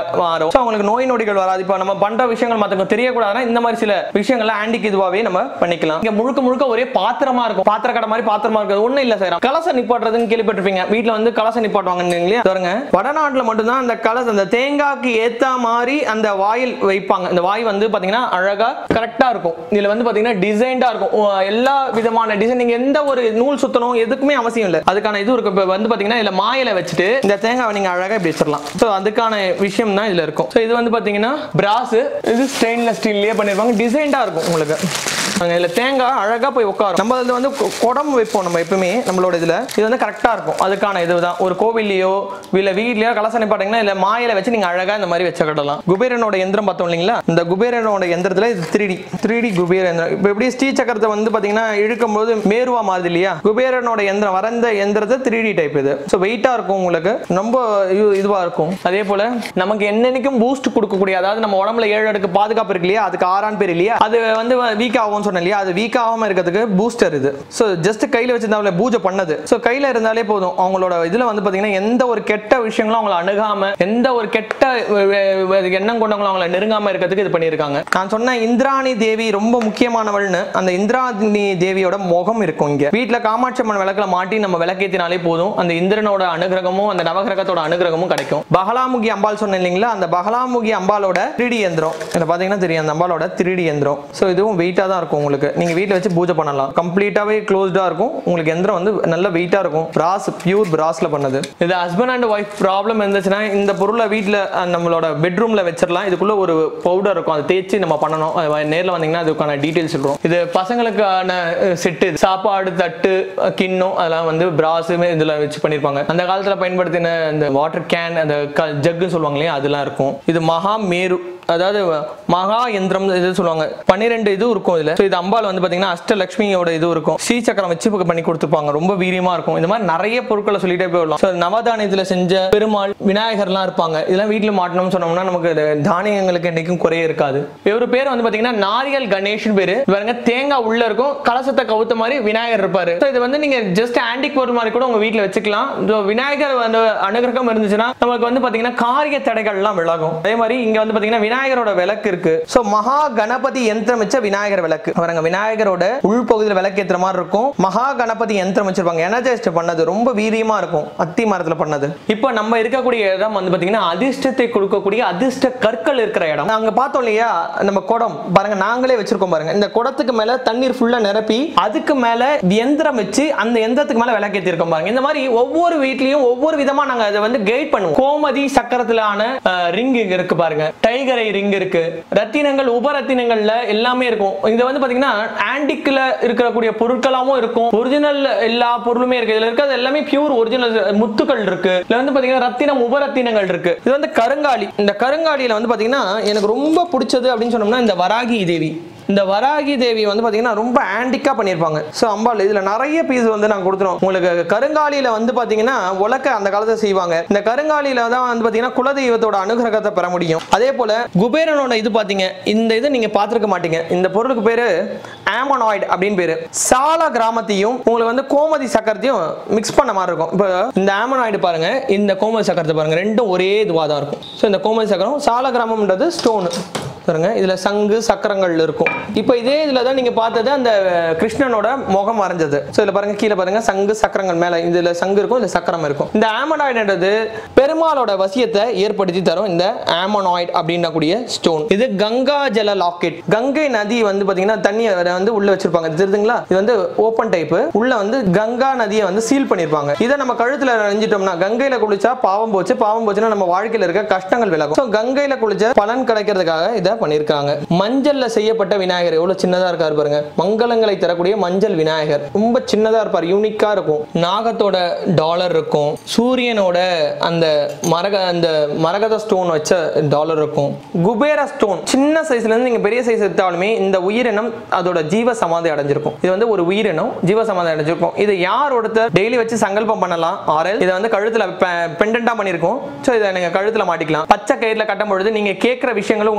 மாறும் ஸோ அவங்களுக்கு நோய் நொடிகள் வராது இப்போ நம்ம பண்ற விஷயங்கள் மற்றவங்க தெரியக்கூடாதுன்னா இந்த மாதிரி சில விஷயங்கள்லாம் ஆன்டிக் இதுவாகவே நம்ம பண்ணிக்கலாம் இங்க முழுக்க முழுக்க ஒரே பாத்திரமா இருக்கும் பாத்திர கடை மாதிரி பாத்திரமா இருக்குது ஒன்றும் இல்லை சார் கலச நிப்பாட்டுறதுன்னு கேள்விப்பட்டிருப்பீங்க வீட்டில் வந்து கலச நிப்பாட்டுவாங்க இல்லையா பாருங்க வடநாட்டில் மட்டும்தான் அந்த கலச அந்த தேங்காய்க்கு ஏத்த மாதிரி அந்த வாயில் வைப்பாங்க இந்த வாய் வந்து பாத்தீங்கன்னா அழகா கரெக்டா இருக்கும் இதுல வந்து பாத்தீங்கன்னா டிசைன்டா இருக்கும் ஓ, எல்லா விதமான டிசைன் நீங்க எந்த ஒரு நூல் சுத்தணும் எதுக்குமே அவசியம் இல்லை அதுக்கான இது இருக்கு இப்போ வந்து பாத்தீங்கன்னா இதுல மாயில வச்சுட்டு இந்த தேங்காவை நீங்க அழகா இப்படி வச்சிடலாம் ஸோ அதுக்கான விஷயம் தான் இதுல இருக்கும் ஸோ இது வந்து பாத்தீங்கன்னா பிராஸ் இது ஸ்டெயின்லெஸ் ஸ்டீல்லையே பண்ணிருப்பாங்க டிசைன்டா இருக்கும் உங்களுக்கு அங்க இதுல தேங்காய் அழகா போய் உட்காரும் நம்ம இதுல வந்து கொ- குடம் வைப்போம் நம்ம எப்பவுமே நம்மளோட இதுல இது வந்து கரெக்டா இருக்கும் அதுக்கான இதுதான் ஒரு கோவில்லையோ இல்ல வீட்லயோ கலசனை பாத்தீங்கன்னா இல்ல மாயில வச்சு நீங்க அழகா இந்த மாதிரி வச்சுக்கிடலாம் குபேரனோட எந்திரம் பார்த்தோம் இல்லைங்களா இந்த குபேரனோட எந்திரத்துல இது three D three D Kubera எந்திரம் இப்போ எப்படி ஸ்ரீ சக்கரத்தை வந்து பாத்தீங்கன்னா இழுக்கும் போது மேருவா மாறுது இல்லையா குபேரனோட எந்திரம் வரைந்த எந்திரத்தை த்ரீ டி டைப் இது ஸோ வெயிட்டா இருக்கும் உங்களுக்கு ரொம்ப இது- இதுவா இருக்கும் அதே போல நமக்கு என்னன்னைக்கும் பூஸ்ட் கொடுக்கக்கூடிய அதாவது நம்ம உடம்புல ஏழு அடுக்கு பாதுகாப்பு இருக்கு இல்லையா அதுக்கு ஆறான் பேர் இல்லையா அது வந்து வீக் ஆகும்னு சொன்னேன் இல்லையா அது வீக் ஆகாம இருக்கிறதுக்கு பூஸ்டர் இது ஸோ ஜஸ்ட் கையில வச்சிருந்தாலே பூஜை பண்ணது ஸோ கையில இருந்தாலே போதும் அவங்களோட இதுல வந்து பாத்தீங்கன்னா எந்த ஒரு கெட்ட விஷயங்களும் அவங்கள அணுகாம எந்த ஒரு கெட்ட வே- வே- வே- எண்ணம் கொண்டவங்களும் அவங்கள நெருங்காம இருக்கிறதுக்கு இது பண்ணியிருக்காங்க நான் சொன்ன இந்திராணி தேவி ரொம்ப முக்கியமானவள்னு அந்த இந்திராணி தேவியோட முகம் இருக்கும் இங்க வீட்ல காமாட்சி அம்மன் விளக்குல மாட்டி நம்ம விளக்கேத்தினாலே போதும் அந்த இந்திரனோட அனுகிரகமும் அந்த நவகிரகத்தோட அனுகிரகமும் கிடைக்கும் பகலாமுகி அம்பாள் சொன்னேன் இல்லைங்களா அந்த பகலாமுகி அம்பாலோட 3D எந்திரம் இதில் பார்த்தீங்கன்னா தெரியும் அந்த அம்பாலோட 3D எந்திரம் ஸோ இதுவும் வெயிட்டாக தான் இருக்கும் உங்களுக்கு நீங்கள் வீட்டில் வச்சு பூஜை பண்ணலாம் கம்ப்ளீட்டாகவே க்ளோஸ்டாக இருக்கும் உங்களுக்கு எந்திரம் வந்து நல்ல வெயிட்டாக இருக்கும் பிராஸ் பியூர் பிராஸ்ல பண்ணது இது ஹஸ்பண்ட் அண்ட் ஒய்ஃப் ப்ராப்ளம் இருந்துச்சுன்னா இந்த பொருளை வீட்டில் நம்மளோட பெட்ரூமில் வச்சிடலாம் இதுக்குள்ள ஒரு பவுடர் இருக்கும் அதை தேய்ச்சி நம்ம பண்ணணும் நேரில் வந்தீங்கன்னா அதுக்கான டீட்டெயில்ஸ் இருக்கும் இது பசங்களுக்கான செட்டு சாப்பாடு தட்டு அஹ், கிண்ணம் அதெல்லாம் வந்து பிராஸுமே இதில் வச்சு பண்ணியிருப்பாங்க அந்த காலத்தில் பயன்படுத்தின இந்த வாட்டர் கேன் அந்த ஜக்கு சொல்லுவாங்க இல்லையா அதெல்லாம் இருக்கும் இது மகா மேரு அதாவது மகா யந்திரம் இது சொல்லுவாங்க பன்னிரெண்டு இது இருக்கும் இதுல So இது அம்பாள் வந்து பாத்தீங்கன்னா அஷ்டலட்சுமியோட இது இருக்கும் ஸ்ரீ சக்கரம் வச்சு இப்ப பண்ணி கொடுத்துருப்பாங்க ரொம்ப வீரியமா இருக்கும் இந்த மாதிரி நிறைய பொருட்களை சொல்லிட்டே போயிடலாம் So நவதானியத்துல செஞ்ச பெருமாள் விநாயகர்லாம் இருப்பாங்க இதெல்லாம் வீட்டுல மாட்டணும்னு சொன்னோம்னா நமக்கு இது தானியங்களுக்கு என்னைக்கும் குறைய இருக்காது இவர் பேர் வந்து பாத்தீங்கன்னா நாரியல் கணேஷன் பேரு பாருங்க தேங்காய் உள்ள இருக்கும் கலசத்தை கவுத்த மாதிரி விநாயகர் இருப்பாரு So இது வந்து நீங்க ஜஸ்ட் ஆன்டிக் பொருள் மாதிரி கூட உங்க வீட்டுல வச்சுக்கலாம் So விநாயகர் வந்து அனுகிரகம் இருந்துச்சுன்னா நமக்கு வந்து பாத்தீங்கன்னா காரிய தடைகள்லாம் விலகும் அதே மாதிரி இங்க வந்து பாத்தீங்கன்னா விநாயகரோட விளக்கு இருக்கு சோ மகா கணபதி யந்திரம் வச்ச விநாயகர் விளக்கு பாருங்க விநாயகரோட உள்பகுதியில் விளக்கு ஏத்துற மாதிரி இருக்கும் மகா கணபதி யந்திரம் வச்சிருப்பாங்க எனர்ஜைஸ்ட் பண்ணது ரொம்ப வீரியமா இருக்கும் அத்தி மரத்துல பண்ணது இப்போ நம்ம இருக்கக்கூடிய இடம் வந்து பாத்தீங்கன்னா அதிர்ஷ்டத்தை கொடுக்கக்கூடிய அதிர்ஷ்ட கற்கள் இருக்கிற இடம் அங்க பார்த்தோம் இல்லையா நம்ம குடம் பாருங்க நாங்களே வச்சிருக்கோம் பாருங்க இந்த குடத்துக்கு மேல தண்ணீர் ஃபுல்லா நிரப்பி அதுக்கு மேல எந்திரம் வச்சு அந்த எந்திரத்துக்கு மேல விளக்கேத்தி இருக்கோம் பாருங்க இந்த மாதிரி ஒவ்வொரு வீட்லயும் ஒவ்வொரு விதமா நாங்க அதை வந்து கைட் பண்ணுவோம் கோமதி சக்கரத்திலான ரிங் இருக்கு பாருங்க டைகரை ரிங் இருக்கு ரத்தினங்கள் உபரத்தினங்கள்ல எல்லாமே இருக்கும் இது வந்து பாத்தீங்கன்னா ஆன்டிக்ல இருக்கக்கூடிய பொருட்களாவும் இருக்கும் ஒரிஜினல் எல்லா பொருளுமே இருக்கு இதுல இருக்கிறது எல்லாமே பியூர் ஒரிஜினல் முத்துக்கள் இருக்கு இதுல வந்து பாத்தீங்கன்னா ரத்தினம் உபரத்தினங்கள் இருக்கு இது வந்து கருங்காலி இந்த கருங்காலியில வந்து பாத்தீங்கன்னா எனக்கு ரொம்ப பிடிச்சது அப்படின்னு சொன்னோம்னா இந்த வராகி தேவி இந்த வராகி தேவி வந்து பாத்தீங்கன்னா ரொம்ப ஆன்டிக்கா பண்ணியிருப்பாங்க ஸோ அம்பாள் இதுல நிறைய பீஸ் வந்து நாங்க கொடுத்துருவோம் உங்களுக்கு கருங்காலியில வந்து பாத்தீங்கன்னா உலக்க அந்த காலத்துல செய்வாங்க இந்த கருங்காலியில தான் வந்து பாத்தீங்கன்னா குலதெய்வத்தோட அனுகிரகத்தை பெற முடியும் அதே போல குபேரனோட இது பாத்தீங்க இந்த இது நீங்க பார்த்திருக்க மாட்டீங்க இந்த பொருளுக்கு பேரு ஆமனாய்டு அப்படின்னு பேரு சால கிராமத்தையும் உங்களுக்கு வந்து கோமதி சக்கரத்தையும் மிக்ஸ் பண்ண மாதிரி இருக்கும் இப்போ இந்த ஆமனாய்டு பாருங்க இந்த கோமதி சக்கரத்தை பாருங்க ரெண்டும் ஒரே இதுவாக தான் இருக்கும் ஸோ இந்த கோமதி சக்கரம் சால கிராமம்ன்றது ஸ்டோனு பாருங்க இதுல சங்கு சக்கரங்கள் இருக்கும் இப்போ இதே இதுல தான் நீங்க பார்த்தது அந்த கிருஷ்ணனோட முகம் வரைஞ்சது ஸோ இதுல பாருங்க கீழே பாருங்க சங்கு சக்கரங்கள் மேல இதுல சங்கு இருக்கும் இதுல சக்கரம் இருக்கும் இந்த ஆமனாய்டுன்றது பெருமாளோட வசியத்தை ஏற்படுத்தி தரும் இந்த ஆமனாய்டு அப்படின்னக்கூடிய ஸ்டோன் இது கங்கா ஜல லாக்கெட் கங்கை நதி வந்து பாத்தீங்கன்னா தண்ணியை வந்து உள்ள வச்சிருப்பாங்க இது தெரியுதுங்களா இது வந்து ஓப்பன் டைப் உள்ள வந்து கங்கா நதியை வந்து சீல் பண்ணிருப்பாங்க இதை நம்ம கழுத்துல நனைஞ்சிட்டோம்னா கங்கையில குளிச்சா பாவம் போச்சு பாவம் போச்சுன்னா நம்ம வாழ்க்கையில இருக்க கஷ்டங்கள் விலகும் ஸோ கங்கையில குளிச்ச பலன் கிடைக்கிறதுக்காக இதை பண்ணிருக்காங்க மஞ்சள்ல செய்யப்பட்ட விநாயகர் எவ்வளவு சின்னதா இருக்காரு பாருங்க மங்களங்களை தரக்கூடிய மஞ்சள் விநாயகர் ரொம்ப சின்னதா இருப்பார் யூனிக்கா இருக்கும் நாகத்தோட டாலர் இருக்கும் சூரியனோட அந்த மரக அந்த மரகத ஸ்டோன் வச்ச டாலர் இருக்கும் குபேர ஸ்டோன் சின்ன சைஸ்ல இருந்து நீங்க பெரிய சைஸ் எடுத்தாலுமே இந்த உயிரினம் அதோட ஜீவ சமாதி அடைஞ்சிருக்கும் இது வந்து ஒரு உயிரினம் ஜீவ சமாதி அடைஞ்சிருக்கும் இது யார் ஒருத்தர் டெய்லி வச்சு சங்கல்பம் பண்ணலாம் ஆர்எல் இதை வந்து கழுத்துல பெண்டண்டா பண்ணிருக்கோம் ஸோ இதை நீங்க கழுத்துல மாட்டிக்கலாம் பச்சை கயிறுல கட்டும் பொழுது நீங்க கேட்கிற விஷயங்களும் உங்களுக்கு அள்ளி கொடுக்கும்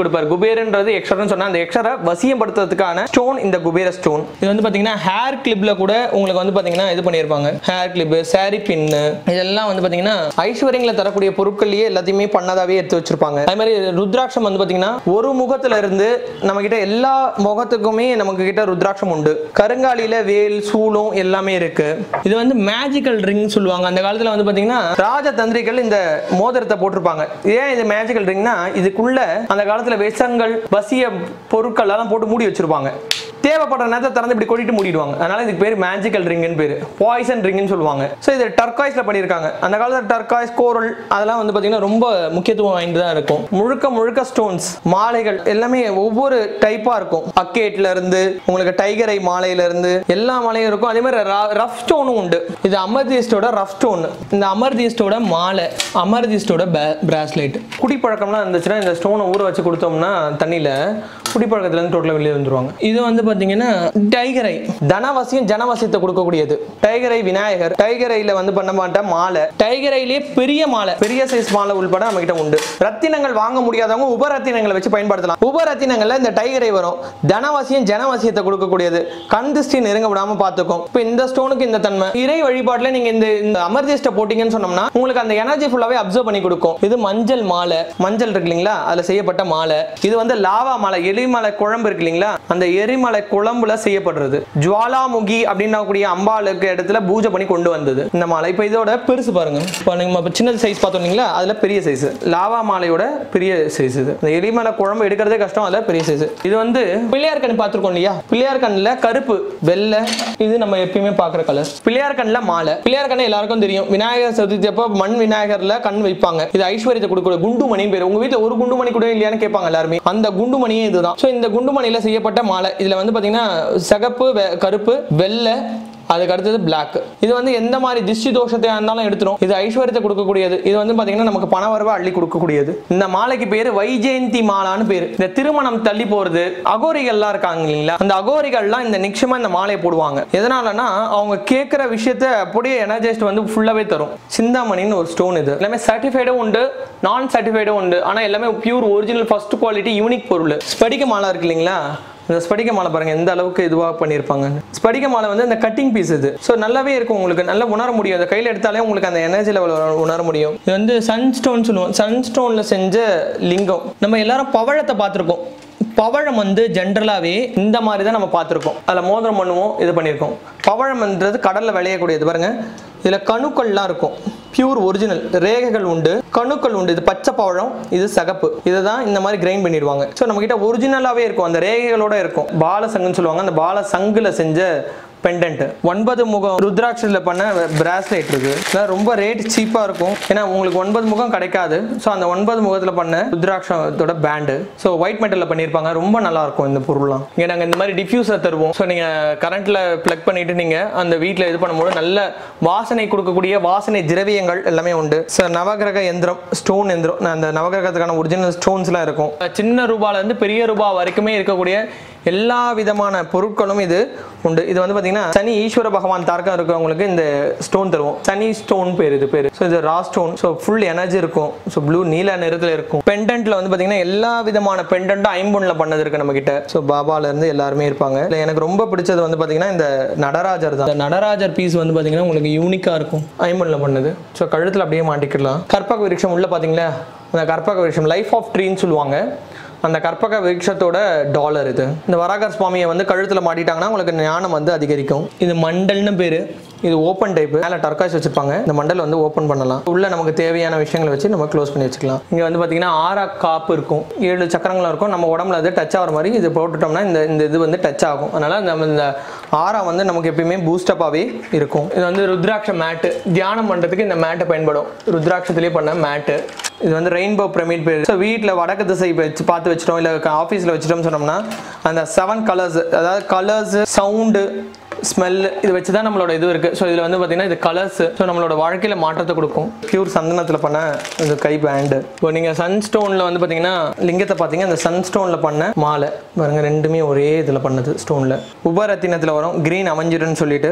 கொடுப்பார் குபேரன்றது எக்ஸ்ட்ரான்னு சொன்னா அந்த எக்ஸ்ட்ரா வசியப்படுத்துறதுக்கான ஸ்டோன் இந்த குபேர ஸ்டோன் இது வந்து பாத்தீங்கன்னா ஹேர் கிளிப்ல கூட உங்களுக்கு வந்து பாத்தீங்கன்னா இது பண்ணியிருப்பாங்க ஹேர் கிளிப் சாரி பின்னு இதெல்லாம் வந்து பாத்தீங்கன்னா ஐஸ்வர்யங்களை தரக்கூடிய பொருட்கள்லயே எல்லாத்தையுமே பண்ணதாவே எடுத்து வச்சிருப்பாங்க அதே மாதிரி ருத்ராட்சம் வந்து பாத்தீங்கன்னா ஒரு முகத்துல இருந்து நம்ம கிட்ட எல்லா முகத்துக்குமே நமக்கு கிட்ட ருத்ராட்சம் உண்டு கருங்காலியில வேல் சூலம் எல்லாமே இருக்கு இது வந்து மேஜிக்கல் ரிங் சொல்லுவாங்க அந்த காலத்துல வந்து பாத்தீங்கன்னா ராஜதந்திரிகள் இந்த மோதிரத்தை போட்டிருப்பாங்க ஏன் இது மேஜிக்கல் ரிங்னா இதுக்குள்ள அந்த காலத்துல விஷங்கள் வசிய பொருட்கள் எல்லாம் போட்டு மூடி வச்சிருப்பாங்க தேவைப்படுற நேரத்தை திறந்து இப்படி கொட்டிட்டு மூடிடுவாங்க அதனால இதுக்கு பேர் மேஜிக்கல் ரிங்னு பேரு பாய்சன் ரிங்னு சொல்லுவாங்க ஸோ இது டர்காய்ஸ்ல பண்ணியிருக்காங்க அந்த காலத்துல டர்காய்ஸ் கோரல் அதெல்லாம் வந்து பாத்தீங்கன்னா ரொம்ப முக்கியத்துவம் வாய்ந்ததா இருக்கும் முழுக்க முழுக்க ஸ்டோன்ஸ் மாலைகள் எல்லாமே ஒவ்வொரு டைப்பா இருக்கும் அக்கேட்ல இருந்து உங்களுக்கு டைகர் ஐ மாலையில இருந்து எல்லா மாலையும் இருக்கும் அதே மாதிரி ரஃப் ஸ்டோனும் உண்டு இது அமர்தீஸ்டோட ரஃப் ஸ்டோன் இந்த அமர்தீஸ்டோட மாலை அமர்தீஸ்டோட பிராஸ்லைட் குடிப்பழக்கம்லாம் இருந்துச்சுன்னா இந்த ஸ்டோனை ஊற வச்சு கொடுத்தோம்னா தண்ணியில குடிப்பழக்கத்துல இருந்து டோட்டலாக வெளியே வந்துருவாங்க இது வந்து பாத்தீங்கன்னா டைகர் ஐ தனவசியம் ஜனவசியத்தை கொடுக்கக்கூடியது டைகர் ஐ விநாயகர் டைகர் ஐல வந்து பண்ண மாட்ட மாலை டைகர் ஐலே பெரிய மாலை பெரிய சைஸ் மாலை உள்பட நம்ம கிட்ட உண்டு ரத்தினங்கள் வாங்க முடியாதவங்க உபரத்தினங்களை வச்சு பயன்படுத்தலாம் உபரத்தினங்கள்ல இந்த டைகர் ஐ வரும் தனவசியம் ஜனவசியத்தை கொடுக்கக்கூடியது கண் திருஷ்டி நெருங்க விடாம பார்த்துக்கும் இப்போ இந்த ஸ்டோனுக்கு இந்த தன்மை இறை வழிபாட்டுல நீங்க இந்த இந்த அமர்திஷ்ட போட்டீங்கன்னு சொன்னோம்னா உங்களுக்கு அந்த எனர்ஜி ஃபுல்லாவே அப்சர்வ் பண்ணி கொடுக்கும் இது மஞ்சள் மாலை மஞ்சள் இருக்கு இல்லைங்களா அதுல செய்யப்பட்ட மாலை இது வந்து லாவா மாலை எரிமலை குழம்பு இருக்கு இல்லைங்களா அந்த எரிமலை குழம்புல செய்யப்படுறது ஜுவாலாமுகி அப்படின்னா கூடிய அம்பாளுக்கு இடத்துல பூஜை பண்ணி கொண்டு வந்தது இந்த மாலை இப்போ இதோட பெருசு பாருங்க இப்போ நம்ம இப்போ சின்ன சைஸ் பார்த்தோம் இல்லைங்களா அதுல பெரிய சைஸ் லாவா மாலையோட பெரிய சைஸ் இது இந்த எரிமலை குழம்பு எடுக்கிறதே கஷ்டம் அதுல பெரிய சைஸ் இது வந்து பிள்ளையார் கண் பார்த்துருக்கோம் இல்லையா பிள்ளையார் கண்ணில் கருப்பு வெள்ளை இது நம்ம எப்பயுமே பார்க்குற கலர் பிள்ளையார் கண்ணில் மாலை பிள்ளையார் கண்ணு எல்லாருக்கும் தெரியும் விநாயகர் சதுர்த்தி அப்போ மண் விநாயகர்ல கண் வைப்பாங்க இது ஐஸ்வர்யத்தை கொடுக்கக்கூடிய குண்டுமணி பேர் உங்க வீட்டில் ஒரு குண்டுமணி கூட இல்லையான்னு கேட்பாங்க எல்லாருமே அந்த குண்டுமணியே இதுதான் ஸோ இந்த குண்டுமணியில செய்யப்பட்ட மாலை இதுல வந்து பாத்தீங்கன்னா சிகப்பு வெ- கருப்பு வெள்ளை அதுக்கு அடுத்தது Black இது வந்து எந்த மாதிரி திஷ்டி தோஷத்தையா இருந்தாலும் எடுத்துரும் இது ஐஸ்வர்யத்தை கொடுக்கக்கூடியது இது வந்து பாத்தீங்கன்னா நமக்கு பண வரவை அள்ளி கொடுக்கக்கூடியது இந்த மாலைக்கு பேரு வைஜெயந்தி மாலான்னு பேரு இந்த திருமணம் தள்ளி போறது அகோரிகள்லாம் இருக்காங்க இல்லைங்களா அந்த அகோரிகள்லாம் இந்த நிச்சயமா இந்த மாலையை போடுவாங்க எதனாலனா அவங்க கேட்குற விஷயத்த அப்படியே எனர்ஜைஸ்ட் வந்து ஃபுல்லாவே தரும் சிந்தாமணின்னு ஒரு ஸ்டோன் இது எல்லாமே சர்டிஃபைடும் உண்டு நான் சர்டிஃபைடும் உண்டு ஆனா எல்லாமே pure original first quality unique பொருள் ஸ்படிக மாலை இருக்கு இல்லைங்களா இந்த ஸ்படிக மாலை பாருங்க எந்த அளவுக்கு இதுவாக பண்ணியிருப்பாங்க ஸ்படிக மாலை வந்து இந்த கட்டிங் பீஸ் இது ஸோ நல்லாவே இருக்கும் உங்களுக்கு நல்லா உணர முடியும் அந்த கையில் எடுத்தாலே உங்களுக்கு அந்த எனர்ஜி லெவல் உணர முடியும் இது வந்து சன்ஸ்டோன் சொல்லுவோம் சன்ஸ்டோனில் செஞ்ச லிங்கம் நம்ம எல்லாரும் பவழத்தை பார்த்துருக்கோம் பவழம் வந்து ஜென்ரலாகவே இந்த மாதிரி தான் நம்ம பார்த்துருக்கோம் அதில் மோதிரம் பண்ணுவோம் இது பண்ணியிருக்கோம் பவழம்ன்றது கடலில் விளையக்கூடியது பாருங்க இதில் கணுக்கள்லாம் இருக்கும் பியூர் ஒரிஜினல் ரேகைகள் உண்டு கணுக்கள் உண்டு இது பச்சை பவழம் இது சகப்பு இதுதான் இந்த மாதிரி கிரைண்ட் பண்ணிடுவாங்க ஸோ நம்ம கிட்ட ஒரிஜினலாகவே இருக்கும் அந்த ரேகைகளோட இருக்கும் பால சங்குன்னு சொல்லுவாங்க அந்த பால சங்குல செஞ்ச பெண்டன்ட் ஒன்பது முகம் ருத்ராட்சத்தில் பண்ண பிராஸ்லெட் இருக்கு இதெல்லாம் ரொம்ப ரேட் சீப்பாக இருக்கும் ஏன்னா உங்களுக்கு ஒன்பது முகம் கிடைக்காது ஸோ அந்த ஒன்பது முகத்தில் பண்ண ருத்ராட்சத்தோட பேண்டு ஸோ ஒயிட் மெட்டலில் பண்ணியிருப்பாங்க ரொம்ப நல்லா இருக்கும் இந்த பொருள்லாம் இங்கே நாங்கள் இந்த மாதிரி டிஃப்யூசர் தருவோம் ஸோ நீங்கள் கரண்ட்டில் ப்ளக் பண்ணிட்டு நீங்கள் அந்த வீட்டில் இது பண்ணும்போது நல்ல வாசனை கொடுக்கக்கூடிய வாசனை திரவியங்கள் எல்லாமே உண்டு ஸோ நவகிரக எந்திரம் ஸ்டோன் எந்திரம் நான் அந்த நவகிரகத்துக்கான ஒரிஜினல் ஸ்டோன்ஸ்லாம் இருக்கும் சின்ன ரூபால இருந்து பெரிய ரூபா வரைக்குமே இருக்கக்கூடிய எல்லா விதமான பொருட்களும் இது உண்டு இது வந்து பார்த்தீங்கன்னா சனி ஈஸ்வர பகவான் தார்க்கம் இருக்கிறவங்களுக்கு இந்த ஸ்டோன் தருவோம் சனி ஸ்டோன் பேர் இது பேர் ஸோ இது raw stone so full energy இருக்கும் ஸோ ப்ளூ நீல நிறத்தில் இருக்கும் பெண்டன்ட்ல வந்து பார்த்தீங்கன்னா எல்லா விதமான பெண்டன்ட்டும் ஐம்பொன்ல பண்ணது இருக்கு நம்ம கிட்ட ஸோ பாபால இருந்து எல்லாருமே இருப்பாங்க இல்லை எனக்கு ரொம்ப பிடிச்சது வந்து பார்த்தீங்கன்னா இந்த நடராஜர் தான் இந்த நடராஜர் பீஸ் வந்து பார்த்தீங்கன்னா உங்களுக்கு யூனிக்காக இருக்கும் ஐம்பொன்ல பண்ணது ஸோ கழுத்தில் அப்படியே மாட்டிக்கலாம் கற்பக விருட்சம் உள்ள பார்த்தீங்களா அந்த கற்பக விருட்சம் லைஃப் ஆஃப் ட்ரீன்னு சொல்லுவாங்க அந்த கற்பக விருட்சத்தோட டாலர் இது இந்த வராகர் சுவாமியை வந்து கழுத்தில் மாட்டிட்டாங்கன்னா உங்களுக்கு ஞானம் வந்து அதிகரிக்கும் இது மண்டல்னு பேர் இது ஓப்பன் டைப் மேலே டர்காய்ஸ் வச்சிருப்பாங்க இந்த மண்டல் வந்து ஓப்பன் பண்ணலாம் உள்ள நமக்கு தேவையான விஷயங்களை வச்சு நம்ம க்ளோஸ் பண்ணி வச்சுக்கலாம் இங்கே வந்து பார்த்தீங்கன்னா ஆறா காப்பு இருக்கும் ஏழு சக்கரங்கள் இருக்கும் நம்ம உடம்புல அது டச் ஆகிற மாதிரி இது போட்டுட்டோம்னா இந்த இந்த இது வந்து டச் ஆகும் அதனால நம்ம இந்த ஆரா வந்து நமக்கு எப்பயுமே பூஸ்டப்பாகவே இருக்கும் இது வந்து ருத்ராட்ச மேட்டு தியானம் பண்ணுறதுக்கு இந்த மேட்டை பயன்படும் ருத்ராட்சத்திலே பண்ண மேட்டு இது வந்து ரெயின்போ பிரமிட் பேர் ஸோ வீட்டில் வடக்கு திசை வச்சு பார்த்து வச்சிட்டோம் இல்லை ஆஃபீஸில் வச்சிட்டோம்னு சொன்னோம்னா அந்த செவன் கலர்ஸ் அதாவது கலர்ஸ் சவுண்டு ஸ்மெல் இது வச்சு தான் நம்மளோட இது இருக்கு ஸோ இதில் வந்து பார்த்தீங்கன்னா இது கலர்ஸ் ஸோ நம்மளோட வாழ்க்கையில் மாற்றத்தை கொடுக்கும் பியூர் சந்தனத்தில் பண்ண இது கை பேண்டு இப்போ நீங்கள் சன்ஸ்டோனில் வந்து பார்த்தீங்கன்னா லிங்கத்தை பார்த்தீங்க அந்த சன்ஸ்டோனில் பண்ண மாலை பாருங்க ரெண்டுமே ஒரே இதில் பண்ணது ஸ்டோனில் உபரத்தினத்தில் வரும் கிரீன் அமைஞ்சிருன்னு சொல்லிட்டு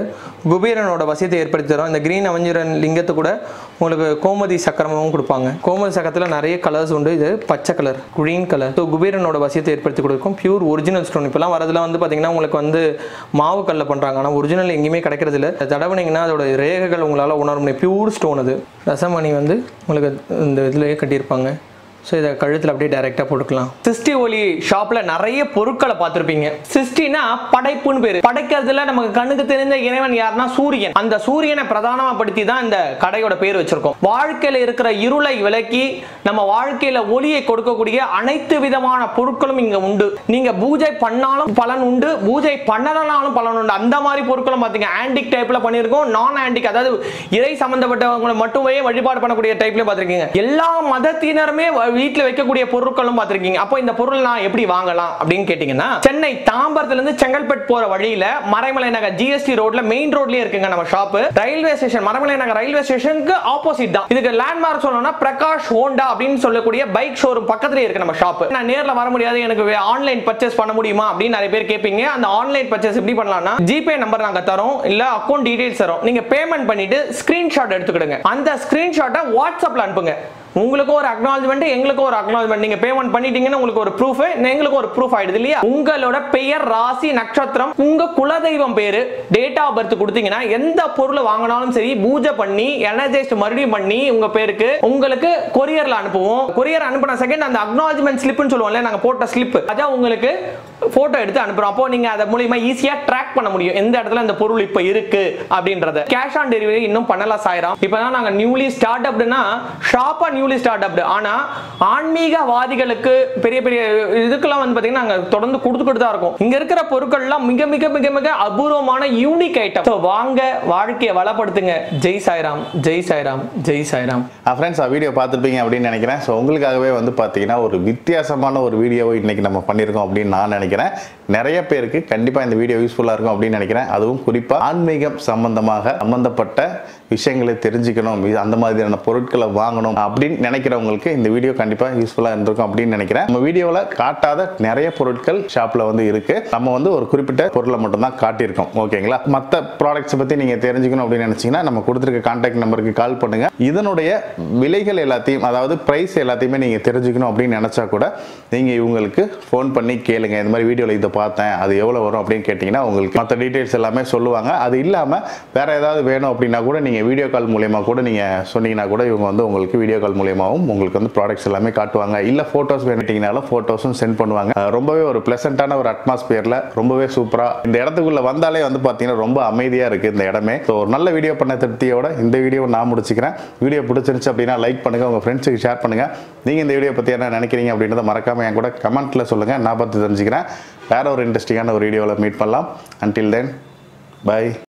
குபேரனோட வசியத்தை ஏற்படுத்தி தரும் இந்த கிரீன் அவஞ்சிரன் லிங்கத்தை கூட உங்களுக்கு கோமதி சக்கரமும் கொடுப்பாங்க கோமதி சக்கரத்தில் நிறைய கலர்ஸ் உண்டு இது பச்சை கலர் green கலர் ஸோ குபேரனோட வசியத்தை ஏற்படுத்தி கொடுக்கும் பியூர் ஒரிஜினல் ஸ்டோன் இப்போலாம் வரதுல வந்து பார்த்தீங்கன்னா உங்களுக்கு வந்து மாவு கல்ல பண்ணுறாங்க ஆனால் ஒரிஜினல் எங்கேயுமே கிடைக்கிறது இல்லை தடவுனீங்கன்னா அதோட ரேகைகள் உங்களால் உணர முடியும் பியூர் ஸ்டோன் அது ரசமணி வந்து உங்களுக்கு இந்த இதுலேயே கட்டியிருப்பாங்க ஸோ இதை கழுத்தில் அப்படியே டைரெக்டாக போட்டுக்கலாம் சிஸ்டி ஒலி ஷாப்பில் நிறைய பொருட்களை பார்த்துருப்பீங்க சிஸ்டினா படைப்புன்னு பேர் படைக்கிறதுல நமக்கு கண்ணுக்கு தெரிந்த இறைவன் யாருன்னா சூரியன் அந்த சூரியனை பிரதானமாக படுத்தி தான் இந்த கடையோட பேர் வச்சிருக்கோம் வாழ்க்கையில் இருக்கிற இருளை விலக்கி நம்ம வாழ்க்கையில ஒளியை கொடுக்கக்கூடிய அனைத்து விதமான பொருட்களும் இங்க உண்டு நீங்க பூஜை பண்ணாலும் பலன் உண்டு பூஜை பண்ணலனாலும் பலன் உண்டு அந்த மாதிரி பொருட்களும் பார்த்தீங்க ஆன்டிக் டைப்ல பண்ணியிருக்கோம் நான் ஆன்டிக் அதாவது இறை சம்பந்தப்பட்டவங்களை மட்டுமே வழிபாடு பண்ணக்கூடிய டைப்ல பார்த்திருக்கீங்க எல்லா மதத்தினருமே வ- வீட்ல வைக்கக்கூடிய பொருட்களும் பார்த்திருக்கீங்க அப்போ இந்த பொருள் நான் எப்படி வாங்கலாம் அப்படின்னு கேட்டீங்கன்னா சென்னை தாம்பரத்துல இருந்து செங்கல்பட்டு போற வழியில மறைமலை நகர் ஜிஎஸ்டி ரோட்ல மெயின் ரோட்லயே இருக்குங்க நம்ம shop railway station Maraimalai Nagar railway ஸ்டேஷனுக்கு ஆப்போசிட் தான் இதுக்கு லேண்ட்மார்க் சொல்லணும்னா பிரகாஷ் ஹோண்டா அப்படின்னு சொல்லக்கூடிய பைக் ஷோரூம் பக்கத்துலயே இருக்கு நம்ம ஷாப் நான் நேர்ல வர முடியாது எனக்கு ஆன்லைன் பர்ச்சேஸ் பண்ண முடியுமா அப்படின்னு நிறைய பேர் கேட்பீங்க அந்த ஆன்லைன் பர்ச்சேஸ் எப்படி பண்ணலாம்னா ஜிபே நம்பர் நாங்க தரோம் இல்ல அக்கௌண்ட் டீடைல்ஸ் தரோம் நீங்க பேமெண்ட் பண்ணிட்டு ஸ்கிரீன்ஷாட் எடுத்துக்கிடுங்க அந்த ஸ்கிரீன்ஷாட்டை வாட்ஸ்அப்ல அனுப்புங்க உங்களுக்கும் ஒரு அக்னாலஜ்மெண்ட் எங்களுக்கும் ஒரு அக்னாலஜ்மெண்ட் நீங்க பேமெண்ட் பண்ணிட்டீங்கன்னா உங்களுக்கு ஒரு ப்ரூஃப் எங்களுக்கும் ஒரு ப்ரூஃப் ஆயிடுது இல்லையா உங்களோட பெயர் ராசி நட்சத்திரம் உங்க குலதெய்வம் பேரு டேட் ஆஃப் பர்த் கொடுத்தீங்கன்னா எந்த பொருளை வாங்கினாலும் சரி பூஜை பண்ணி எனர்ஜைஸ்ட் மறுபடியும் பண்ணி உங்க பேருக்கு உங்களுக்கு கொரியர்ல அனுப்புவோம் கொரியர் அனுப்பின செகண்ட் அந்த அக்னாலஜ்மெண்ட் ஸ்லிப்னு சொல்லுவோம்ல நாங்க போட்ட ஸ்லிப் அதான் உங்களுக்கு போட்டோ எடுத்து அனுப்புறோம் அப்போ நீங்க அதை மூலியமா ஈஸியா ட்ராக் பண்ண முடியும் எந்த இடத்துல இந்த பொருள் இப்ப இருக்கு அப்படின்றத கேஷ் ஆன் டெலிவரி இன்னும் பண்ணல சாயிரம் இப்பதான் நாங்க நியூலி ஸ்டார்ட் அப்னா ஷாப்பா நியூலி ஸ்டார்ட் அப் ஆனா ஆன்மீகவாதிகளுக்கு பெரிய பெரிய இதுக்கெல்லாம் வந்து பாத்தீங்கன்னா நாங்க தொடர்ந்து கொடுத்துக்கிட்டு தான் இருக்கோம் இங்க இருக்கிற பொருட்கள்லாம் மிக மிக மிக மிக அபூர்வமான யூனிக் ஐட்டம் ஸோ வாங்க வாழ்க்கையை வளப்படுத்துங்க ஜெய் சாய்ராம் ஜெய் சாய்ராம் ஜெய் சாய்ராம் ஃப்ரெண்ட்ஸ் வீடியோ பார்த்துருப்பீங்க அப்படின்னு நினைக்கிறேன் ஸோ உங்களுக்காகவே வந்து பார்த்தீங்கன்னா ஒரு வித்தியாசமான ஒரு வீடியோவை இன்னைக்கு நம்ம பண்ணியிருக்கோம் அப்படின்னு நான் நினைக்கிறேன் நிறைய பேருக்கு கண்டிப்பாக இந்த வீடியோ யூஸ்ஃபுல்லாக இருக்கும் அப்படின்னு நினைக்கிறேன் அதுவும் குறிப்பாக ஆன்மீகம் சம்பந்தமாக சம்பந்தப்பட்ட விஷயங்களை தெரிஞ்சுக்கணும் இது அந்த மாதிரியான பொருட்களை வாங்கணும் அப்படின்னு நினைக்கிறவங்களுக்கு இந்த வீடியோ கண்டிப்பாக யூஸ்ஃபுல்லாக இருந்திருக்கும் அப்படின்னு நினைக்கிறேன் நம்ம வீடியோவில் காட்டாத நிறைய பொருட்கள் ஷாப்பில் வந்து இருக்கு நம்ம வந்து ஒரு குறிப்பிட்ட பொருளை மட்டும் தான் காட்டியிருக்கோம் ஓகேங்களா மற்ற ப்ராடக்ட்ஸ் பற்றி நீங்கள் தெரிஞ்சுக்கணும் அப்படின்னு நினச்சிங்கன்னா நம்ம கொடுத்துருக்க கான்டாக்ட் நம்பருக்கு கால் பண்ணுங்க இதனுடைய விலைகள் எல்லாத்தையும் அதாவது ப்ரைஸ் எல்லாத்தையுமே நீங்கள் தெரிஞ்சுக்கணும் அப்படின்னு நினச்சா கூட நீங்கள் இவங்களுக்கு ஃபோன் பண்ணி கேளுங்க இந்த மாதிரி வீடியோவில் இதை பார்த்தேன் அது எவ்வளோ வரும் அப்படின்னு கேட்டிங்கன்னா உங்களுக்கு மற்ற டீட்டெயில்ஸ் எல்லாமே சொல்லுவாங்க அது இல்லாமல் வேற ஏதாவது வேணும் அப்படின்னா கூட நீங்கள் வீடியோ கால் மூலியமா கூட நீங்கள் சொன்னீங்கன்னா கூட இவங்க வந்து உங்களுக்கு வீடியோ கால் மூலியமாகவும் உங்களுக்கு வந்து ப்ராடக்ட்ஸ் எல்லாமே காட்டுவாங்க இல்லை ஃபோட்டோஸ் வேணுட்டிங்கனாலும் ஃபோட்டோஸும் சென்ட் பண்ணுவாங்க அஹ் ரொம்பவே ஒரு ப்ளசண்ட்டான ஒரு அட்மாஸ்பியரில் ரொம்பவே சூப்பராக இந்த இடத்துக்குள்ள வந்தாலே வந்து பார்த்தீங்கன்னா ரொம்ப அமைதியாக இருக்குது இந்த இடமே ஸோ ஒரு நல்ல வீடியோ பண்ண திருப்தியோட இந்த வீடியோ நான் முடிச்சுக்கிறேன் வீடியோ பிடிச்சிருந்துச்சு அப்படின்னா லைக் பண்ணுங்கள் உங்கள் ஃப்ரெண்ட்ஸுக்கு ஷேர் பண்ணுங்கள் நீங்கள் இந்த வீடியோ பற்றி என்ன நினைக்கிறீங்க அப்படின்றத மறக்காமல் என் கூட கமெண்ட்டில் சொல்லுங்கள் நான் பார்த்து தெரிஞ்சுக்கிறேன் வேற ஒரு இன்ட்ரெஸ்டிங்கான ஒரு வீடியோவில் மீட் பண்ணலாம் அன்டில் தென் பை